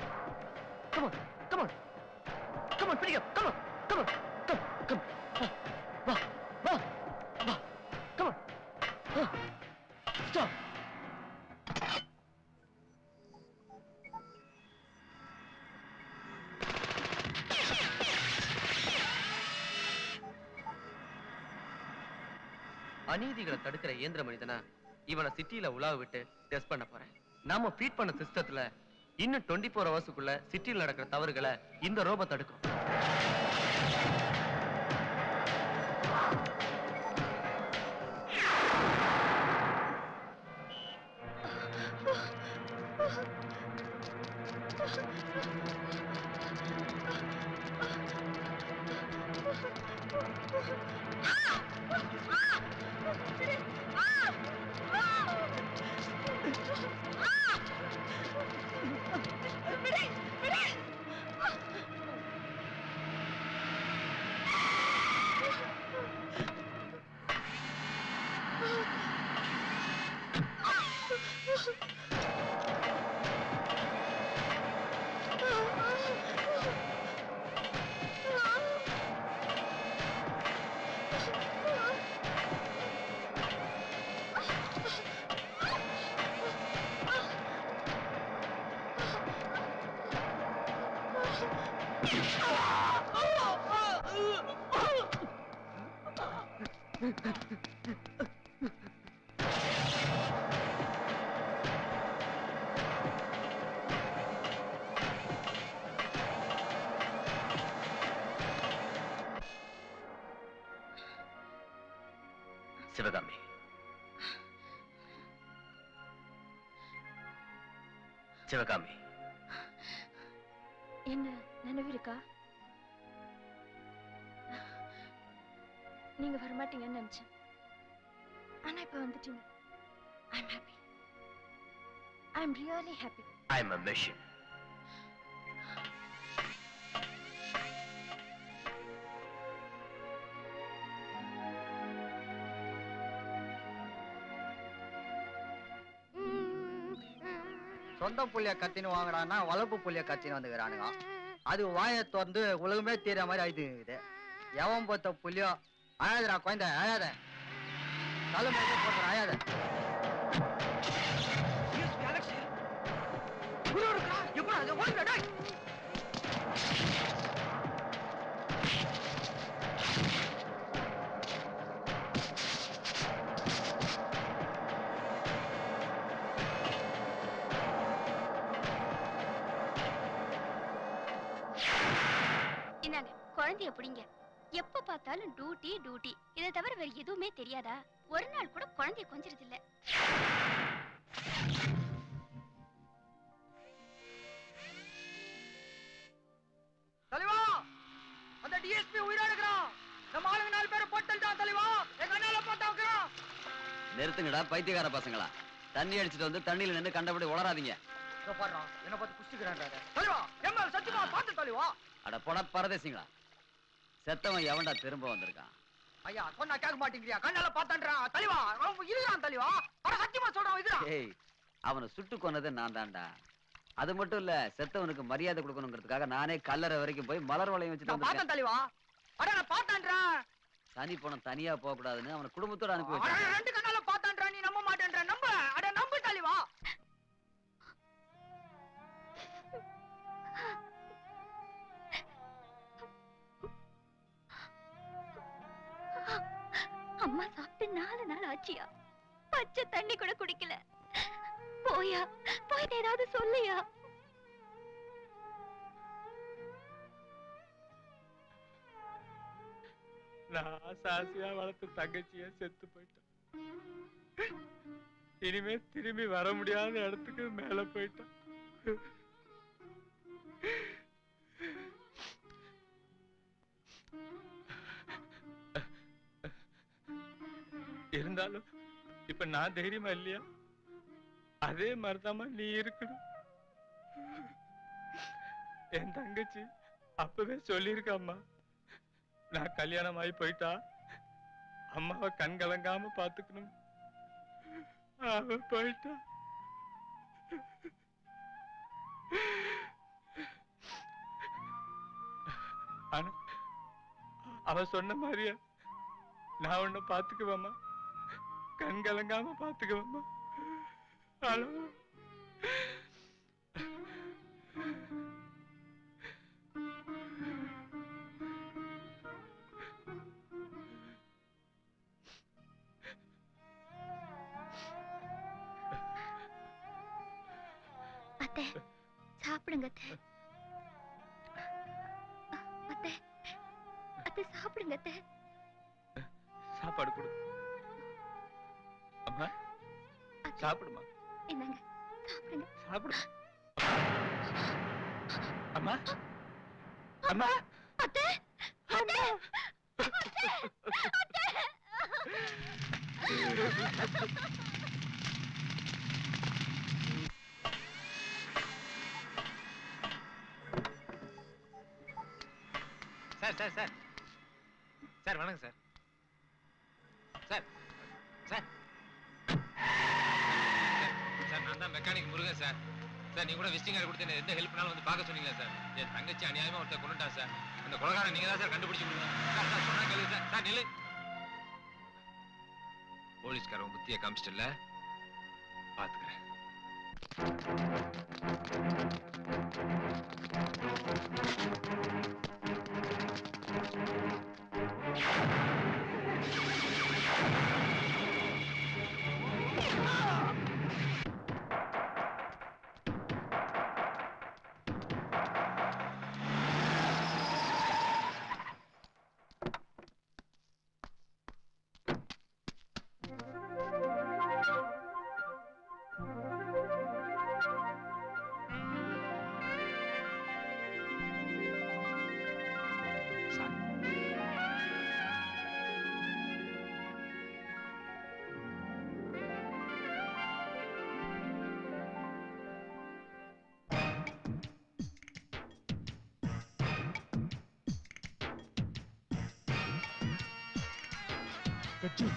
Speaker 14: come on come on come on பிடிக்க come on come on come come வா வா வா கம் ஆன் ஸ்டாப் அநீதிகளை தடுக்கிற இயந்திர மனிதனா இவனை சிட்டில உலாவ விட்டு டெஸ்ட் பண்ண போறேன் நாம ஃபீட் பண்ண சிஸ்டத்துல இன்னும் டுவெண்ட்டி ஃபோர் ஹவர்ஸுக்குள்ள சிட்டியில் நடக்கிற தவறுகளை இந்த ரோபோ தடுக்கும்
Speaker 13: சிவகாமி சிவகாமி
Speaker 15: என்ன நினைவு இருக்கா நீங்க வரமாட்டீங்கன்னு நினைச்சேன் ஆனா இப்ப வந்துட்டீங்க I'm happy I'm really happy
Speaker 13: I am a machine
Speaker 2: சொந்த புள்ளிய கத்தின்னு வாங்குறான்னா வளர்ப்பு புள்ளிய கத்தின்னு வந்துக்கிறானுங்க அது வாயை திறந்து உலகமே தெரியற மாதிரி ஆயிடுது எவன் பொத்த புள்ளியோ அழாதடா குழந்தை அழாத தலைமையில போட்டுற அழாத
Speaker 7: குழந்தைய பிடிங்க எப்ப பார்த்தாலும் டியூட்டி டியூட்டி இதை தவிர வேற எதுவுமே தெரியாதா ஒரு நாள் கூட குழந்தைய கொஞ்சிறது இல்ல
Speaker 2: தலைவா அந்த டிஎஸ்பி உயிரோட இருக்கிறான் நம்ம ஆளுங்க நாலு பேரை போட்டு தான் தலைவா எங்க அண்ணால போட்டு வைக்கிறான்
Speaker 6: நிறுத்துங்கடா பைத்தியக்கார பசங்களா தண்ணி அடிச்சிட்டு வந்து தண்ணியில நின்னு கண்டபடி உளராதீங்க
Speaker 2: இதோ பாருடா என்ன பார்த்து குஸ்திக்கிறான்டா தலைவா எம்எல் சத்தியமா பார்த்து தலைவா
Speaker 6: அட போட பரதேசிங்களா செத்தவன் எவன்டா திரும்ப வந்திருக்கான்
Speaker 2: ஐயா சொன்னா கேட்க மாட்டேங்கிறியா கண்ணால பார்த்தான்றான் தலைவா அவன் இருக்கிறான் தலைவா அட சத்தியமா சொல்றான் இருக்கிறான்
Speaker 6: ஏய் அவனை சுட்டு கொன்னது நான் தான்டா அது மட்டும் இல்ல செத்தவனுக்கு மரியாதை கொடுக்கணுங்கிறதுக்காக நானே கல்லறை வரைக்கும் போய் மலர் வளையம் வச்சுட்டு
Speaker 2: நான் பார்த்தேன்
Speaker 6: வந்திருக்கேன்
Speaker 2: தலைவா அட நான் பார்த்தான்றான்
Speaker 6: தனி பணம் தனியா போக கூடாதுன்னு அவனை குடும்பத்தோட அனுப்பி
Speaker 2: அட
Speaker 6: வச்சேன்
Speaker 2: ரெண்டு கண்ணால பார்த்தான்றான் நீ நம்ப மாட்டேன்ற நம்ப அட நம்பு தலைவா
Speaker 7: அம்மா சாப்பிட்டு நாலு நாள் ஆச்சியா பச்சை தண்ணி கூட குடிக்கல போயா போயிட்டு ஏதாவது சொல்லுயா
Speaker 16: நான் ஆசாசியா வளர்த்த தங்கச்சிய செத்து போயிட்டேன் இனிமே திரும்பி வர முடியாத இடத்துக்கு மேல போயிட்டேன் இருந்தாலும் இப்ப நான் தைரியமா இல்லையா அதே மாதிரிதாம்மா நீ இருக்கணும் என் தங்கச்சி அப்பவே சொல்லியிருக்காம்மா நான் கல்யாணம் ஆகி போயிட்டா அம்மாவை கண் கலங்காம பாத்துக்கணும் அவ போயிட்டா ஆனா அவ சொன்ன மாதிரியா நான் உன்னை பாத்துக்குவேம்மா கண் கலங்காம பாத்துக்குவேம்மா ஹலோ
Speaker 7: அத்தை சாப்பிடுங்க அத்தை அத்தை அத்தை சாப்பிடுங்க அத்தை
Speaker 16: சாப்பாடு கொடு அம்மா சாப்பிடுமா
Speaker 7: என்னங்க சாப்பிடுங்க
Speaker 16: சாப்பிடு அம்மா அம்மா
Speaker 7: அத்தை அத்தை அத்தை
Speaker 10: சார் சார் சார் சார் வணக்கம் சார் சார் சார் சார் நான் தான் மெக்கானிக் முருகன் சார் சார் நீங்க கூட விசிட்டிங் கார்டு கொடுத்து என்ன எந்த ஹெல்ப்னாலும் வந்து பார்க்க சொன்னீங்களா சார் என் தங்கச்சி அநியாயமா ஒருத்தர் கொண்டுட்டா சார் அந்த கொலகாரன் நீங்க தான் சார் கண்டுபிடிச்சு கொடுங்க சார் சார் சொன்னா கேளு சார் சார் நில்லு போலீஸ்காரன் புத்தியை காமிச்சிட்டல பாத்துக்கிறேன்
Speaker 19: கச்சு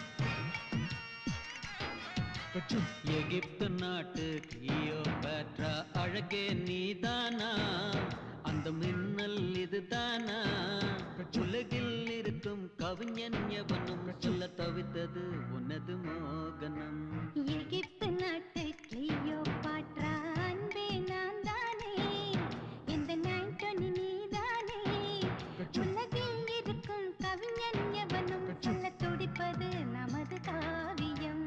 Speaker 19: கச்சு எகிப்து நாட்டு கிளியோபாட்ரா அழகே நீதானா அந்த மின்னல் இதுதானா உலகில் இருக்கும் கவிஞன் எவனும் சொல்ல தவித்தது உனது மோகனம்
Speaker 8: எகிப்து நாட்டு கிளியோபாட்ரா அன்பே நான் தானே இந்த ஆண்டனி நீதானே உலகில் இருக்கும் கவிஞன் எவனும் சொல்ல துடிப்பது நமது காவியம்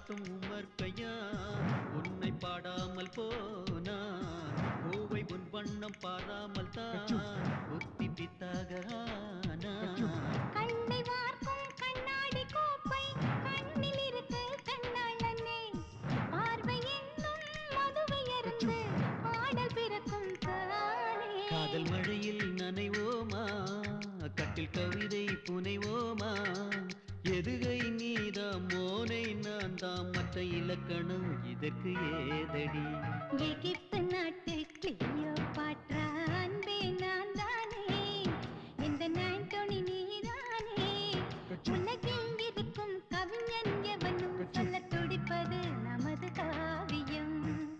Speaker 19: பாராட்டும் உமர் கையா உன்னை பாடாமல் போனா பூவை உன் வண்ணம் பாராமல் தான் புத்தி பித்தாக ஆனா
Speaker 8: கண்ணை வார்க்கும் கண்ணாடி கோப்பை கண்ணில் இருக்கு கண்ணாளனே பார்வை என்னும் மதுவை அருந்து பாடல் பிறக்கும் தானே
Speaker 19: காதல் மழையில் நனைவோமா கட்டில் கவிதை புனைவோமா எதுகை நீதாம் மோனை நான் தாம் மற்ற இலக்கணம் இதற்கு ஏதடி
Speaker 8: எகிப்து நாட்டு கிளியோபாட்ரா அன்பே நான் தானே இந்த ஆண்டோனி நீதானே உலகில் இருக்கும் கவிஞன் எவனும் சொல்ல துடிப்பது நமது காவியம்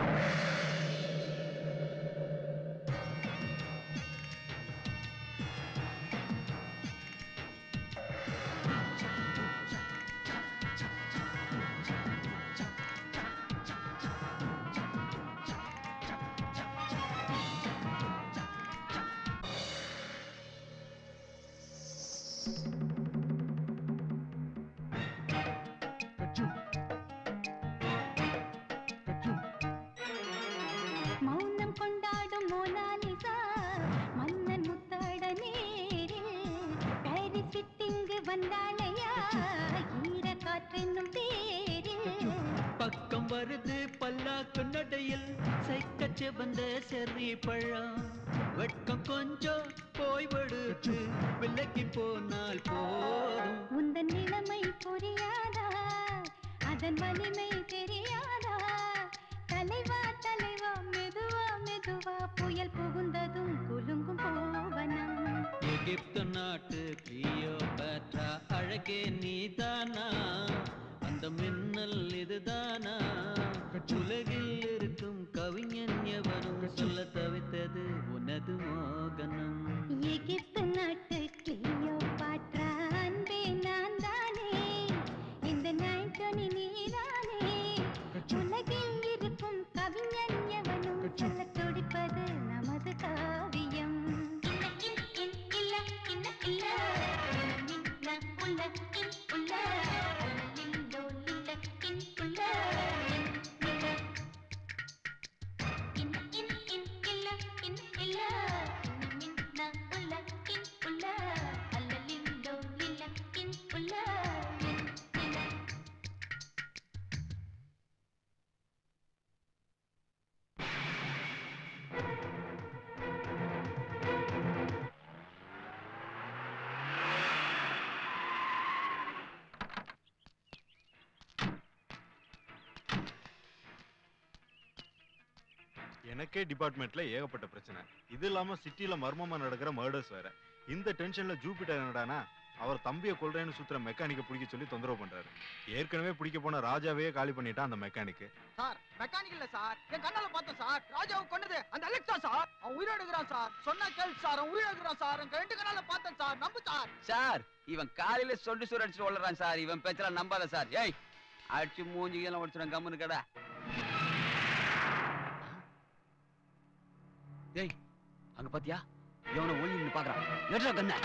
Speaker 8: மௌனம் கொண்டாடும் மோனாலிசா மன்னன் முத்தாட நேரில் பாரிஸ் விட்டிங்கு வந்தாளையா ஈர காற்றென்னும் பேரில்
Speaker 19: பக்கம் வருது பல்லாக்கு நடையில் சைக்க செவந்த செர்ரி பழம் வெட்கம் கொஞ்சம் போய்விடுச்சு விலகி போனால் போதும்
Speaker 8: உந்தன் நிலைமை புரியாதா அதன் வலிமை தெரியாதா தலைவா தலைவா மெதுவா மெதுவா புயல் புகுந்ததும் குலுங்கும் போவனம்
Speaker 19: எகிப்து நாட்டு கிளியோபாட்ரா அழகே நீதானா அந்த மின்னல் இதுதானா உலகில் இருக்கும் கவிஞன் எவரும் சொல்ல தவித்தது உனது மோகனம்
Speaker 8: எகிப்து நாட்டு கிளியோபாட்ரா அன்பே நான் தானே இந்த ஆண்டோனி நீதானே உலகில் இருக்கும் கவிஞன் எவனும் சொல்ல துடிப்பது நமது காவியம் இல்ல இல்ல இல்ல இல்ல உள்ள இன் உள்ள நில்லோ இல்ல இன் உள்ள இல்ல இன் இன் இன் இல்ல இன் இல்ல நின்ன உள்ள இன் உள்ள அல்லலில்லோ இல்ல இன் உள்ள இல்ல
Speaker 3: எனக்கே டிபார்ட்மெண்ட்ல ஏகப்பட்ட பிரச்சனை இது இல்லாம சிட்டில மர்மமா நடக்கிற மர்டர்ஸ் வேற இந்த டென்ஷன்ல ஜூபிட்டர் என்னடானா அவர் தம்பியை கொல்றேன்னு சுத்துற மெக்கானிக்க பிடிக்க சொல்லி தொந்தரவு பண்றாரு ஏற்கனவே பிடிக்க போன ராஜாவே காலி பண்ணிட்டான் அந்த மெக்கானிக்கு
Speaker 2: சார் மெக்கானிக் இல்ல சார் என் கண்ணால பார்த்தேன் சார் ராஜாவை கொண்டது அந்த அலெக்சா சார் அவன் உயிரோடு இருக்கிறான் சார் சொன்னா கேள் சார் அவன் உயிரோடு இருக்கிறான் சார் என் ரெண்டு கண்ணால பார்த்தேன் சார் நம்பு சார்
Speaker 6: சார் இவன் காலையில சொண்டு சுர அடிச்சு வளர்றான் சார் இவன் பேச்செல்லாம் நம்பாத சார் ஏய் அடிச்சு மூஞ்சி எல்லாம் உடச்சிடும் கம்முன்னு கடை ஏய் அங்க பாத்தியா எவனை ஒளி நின்னு பாக்குறான் எடுறா கண்ண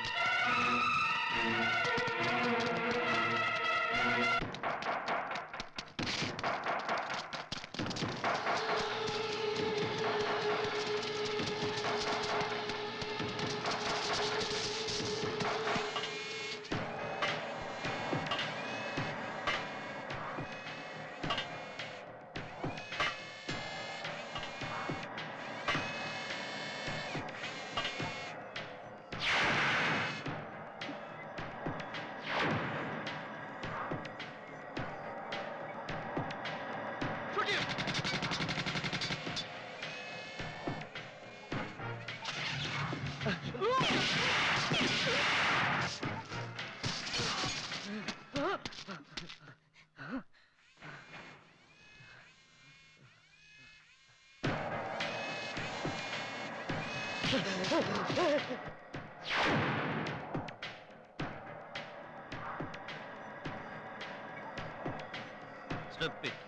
Speaker 20: ஸ்டெப் இட்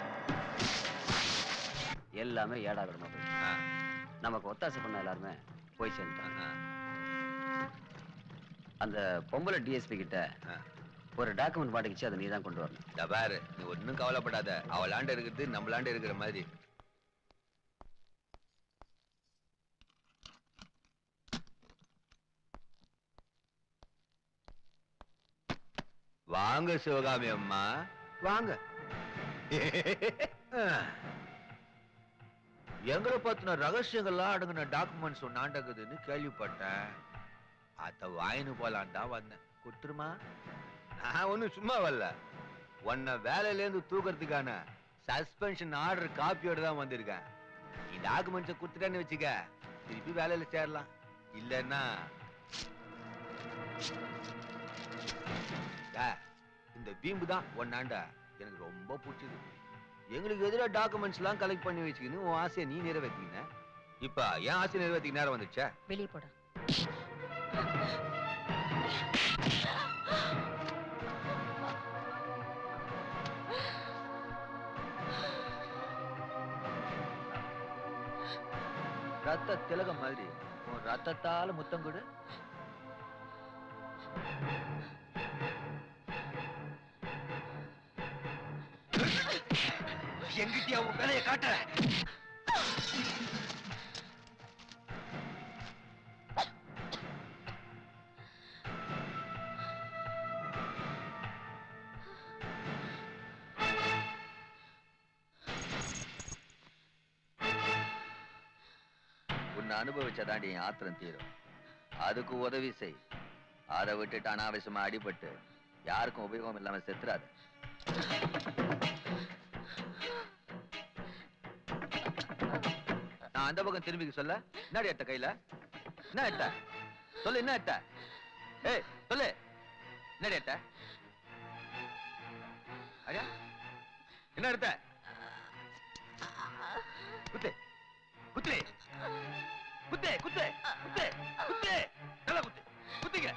Speaker 6: எல்லாமே ஏடா விடமா போயிடுச்சு நமக்கு ஒத்தாசை பண்ண எல்லாருமே போய் சேர்ந்துட்டான் அந்த பொம்பளை டிஎஸ்பி கிட்ட ஒரு டாக்குமெண்ட் மாட்டிக்கிச்சு அதை நீ தான் கொண்டு வரணும்
Speaker 21: இந்த பாரு நீ ஒன்றும் கவலைப்படாத அவளாண்ட இருக்கிறது நம்மளாண்ட இருக்கிற மாதிரி வாங்க சிவகாமி அம்மா வாங்க எங்களை பத்தின ரகசியங்கள்லாம் அடங்கின டாக்குமெண்ட்ஸ் ஒன்று ஆண்டக்குதுன்னு கேள்விப்பட்டேன் அத வாங்கின்னு போலான் தான் வந்தேன் கொடுத்துருமா நான் ஒன்றும் சும்மா வரல உன்னை வேலையிலேருந்து தூக்குறதுக்கான சஸ்பென்ஷன் ஆர்டர் காப்பியோட தான் வந்திருக்கேன் நீ டாக்குமெண்ட்ஸை கொடுத்துட்டேன்னு வச்சுக்க திருப்பி வேலையில சேரலாம் இல்லைன்னா டே, இந்த வீம்பு தான் ஒன்னாண்ட எனக்கு ரொம்ப பிடிச்சது எங்களுக்கு எதிராக டாக்குமெண்ட்ஸ் எல்லாம் கலெக்ட் பண்ணி வச்சுக்கின்னு உன் ஆசையை நீ நிறைவேற்றிக்கின இப்ப என் ஆசையை நிறைவேற்றிக்க நேரம் வந்துச்சா
Speaker 1: வெளியே போடா
Speaker 21: ரத்த திலகம் மாதிரி உன் ரத்தத்தால முத்தம் கொடு
Speaker 9: எங்கிட்டயா உன் வேலையை காட்டுற
Speaker 21: உன்னை அனுபவிச்சதாண்டி என் ஆத்திரம் தீரும் அதுக்கு உதவி செய் அதை விட்டுட்டு அனாவசியமா அடிபட்டு யாருக்கும் உபயோகம் இல்லாம செத்துறாது நான் அந்த பக்கம் திரும்பி சொல்ல என்னடி எட்ட கையில என்ன எட்ட சொல்லு என்ன எட்ட ஏய் சொல்லு என்னடி எட்ட அடியா என்ன எடுத்த குத்து குத்து குத்து குத்து குத்து குத்து நல்லா குத்து குத்துங்க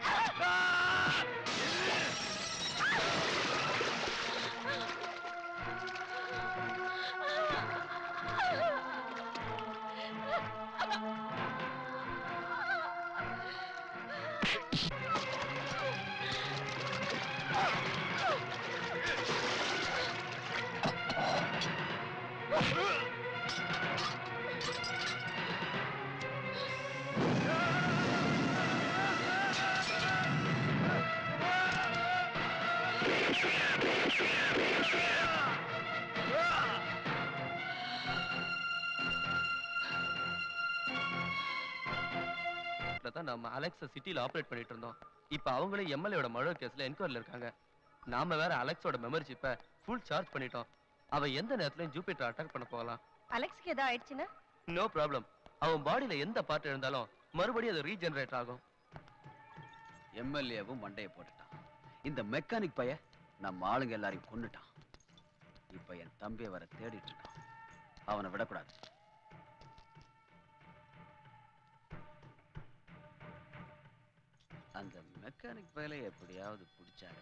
Speaker 14: தான் நம்ம அலெக்ஸ சிட்டில ஆபரேட் பண்ணிட்டு இருந்தோம் இப்போ அவங்களே எம்எல்ஏவோட மர்டர் கேஸ்ல என்கொயரில இருக்காங்க நாம வேற அலெக்ஸோட மெமரி சிப்பை ஃபுல் சார்ஜ் பண்ணிட்டோம் அவ எந்த நேரத்துலயும் ஜூபிட்டர் அட்டாக் பண்ண போகலாம்
Speaker 1: அலெக்ஸ்க்கு ஏதோ ஆயிடுச்சுன்னா
Speaker 14: நோ ப்ராப்ளம் அவன் பாடியில எந்த பார்ட் இருந்தாலும் மறுபடியும் அது ரீஜெனரேட் ஆகும்
Speaker 6: எம்எல்ஏவும் மண்டையை போட்டுட்டான் இந்த மெக்கானிக் பைய நம்ம ஆளுங்க எல்லாரையும் கொன்னுட்டான் இப்ப என் தம்பியை வர தேடிட்டு இருக்கான் அவனை விடக்கூடாது அந்த மெக்கானிக் பையலை எப்படியாவது பிடிச்சாரு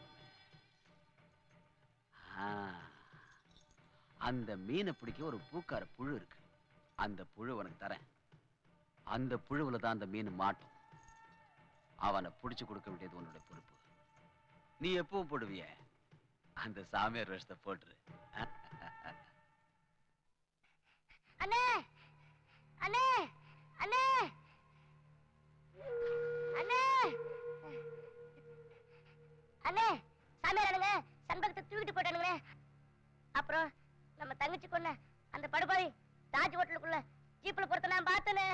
Speaker 6: அந்த மீனை பிடிக்க ஒரு பூக்கார புழு இருக்கு அந்த புழு உனக்கு தரேன் அந்த புழுவுல தான் அந்த மீன் மாட்டும் அவனை பிடிச்சு கொடுக்க வேண்டியது உன்னோட பொறுப்பு நீ எப்பவும் போடுவிய அந்த சாமியார் வேஷத்தை போட்டுரு
Speaker 18: அண்ணே அண்ணே அண்ணே அண்ணே அண்ணே சாமியாரானுங்க சண்பகத்தை தூக்கிட்டு போயிட்டானுங்களே அப்புறம் நம்ம தங்கச்சி கொன்ன அந்த படுபாவி தாஜ் ஹோட்டலுக்குள்ள ஜீப்ல பொறுத்த நான் பார்த்தனே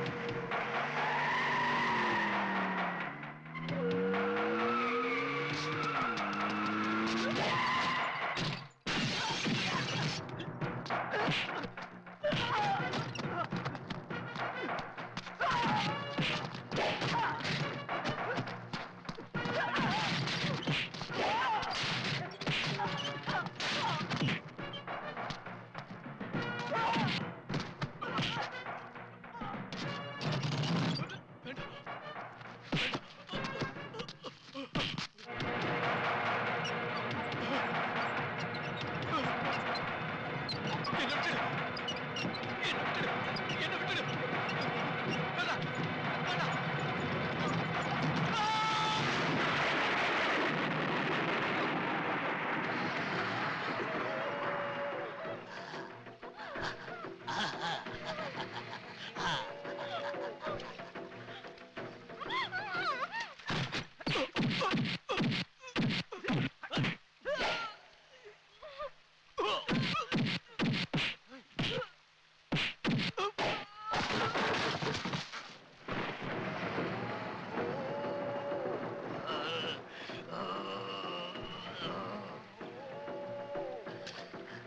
Speaker 9: ஆ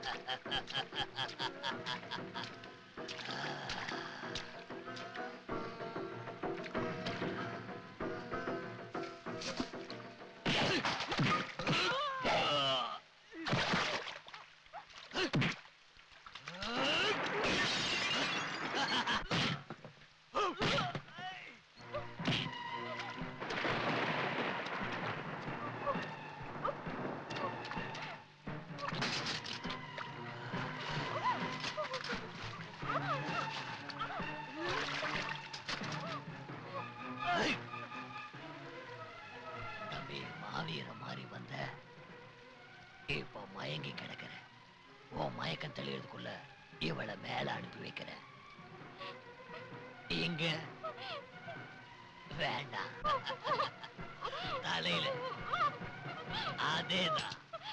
Speaker 5: தம்பி மாவீர மாதிரி வந்த இப்போ மயங்கி கிடக்குற உன் மயக்கம் தெளியறதுக்குள்ள இவளை மேல அனுப்பி வைக்கிற இங்க வேண்டாம் தலையில அதேதான்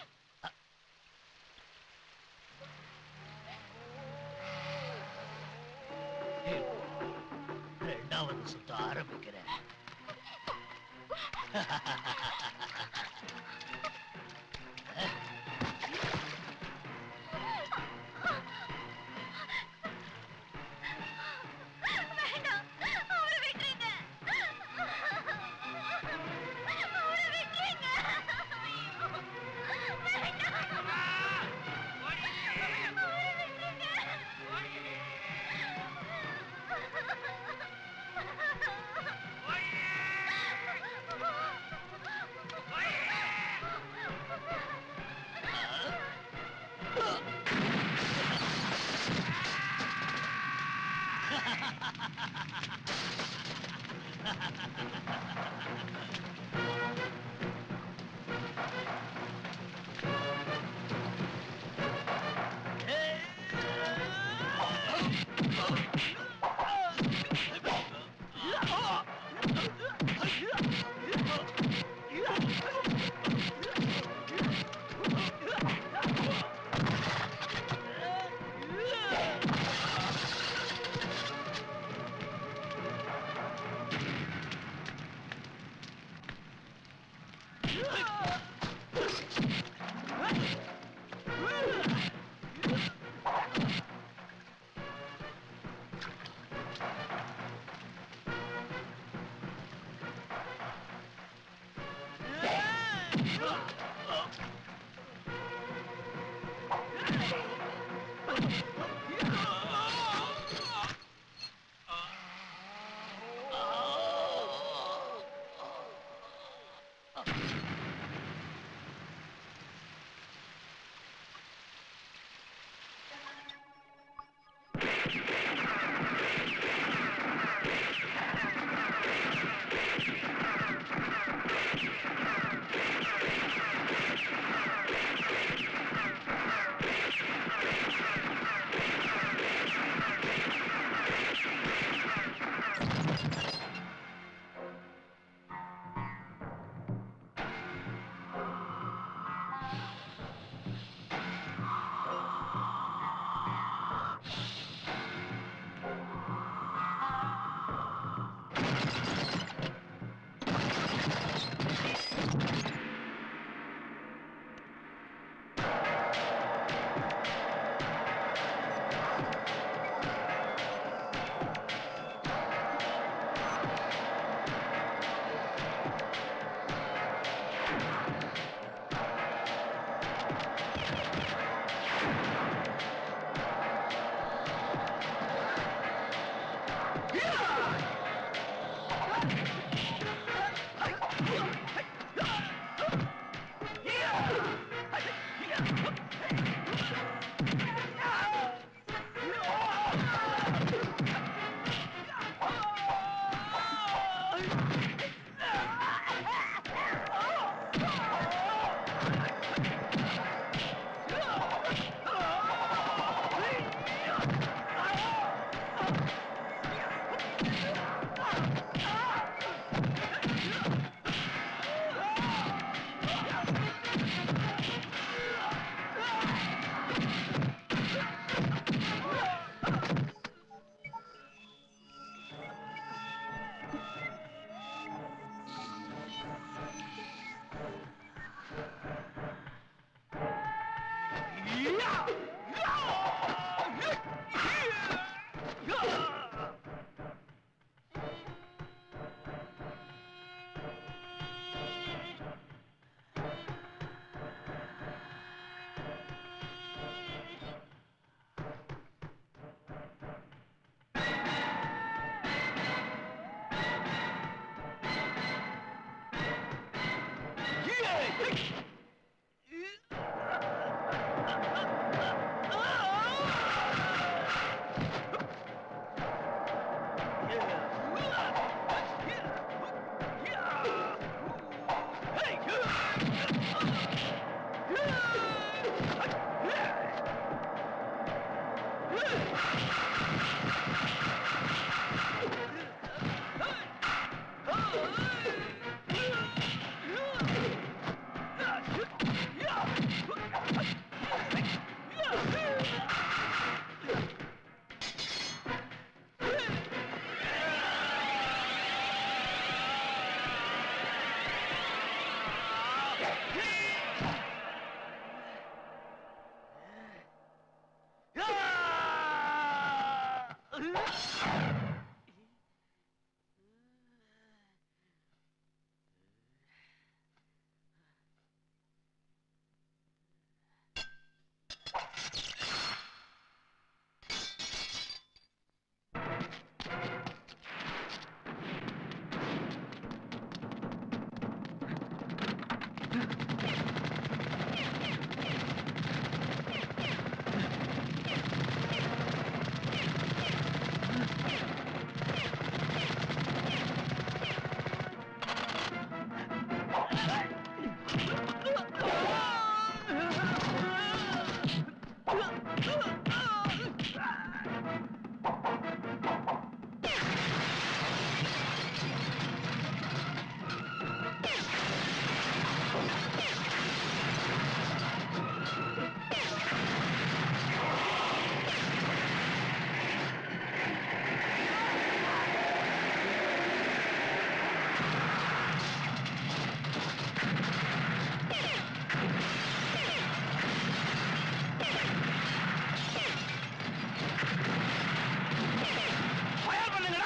Speaker 5: ரெண்டாவது சுத்த ஆரம்பிக்கிறேன்
Speaker 8: வேண்டாம் அவரை விட்டுருங்க அவரை விட்டுருங்க
Speaker 11: ஃபயர் பண்ணுங்கடா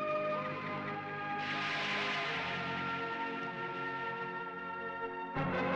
Speaker 8: ஆ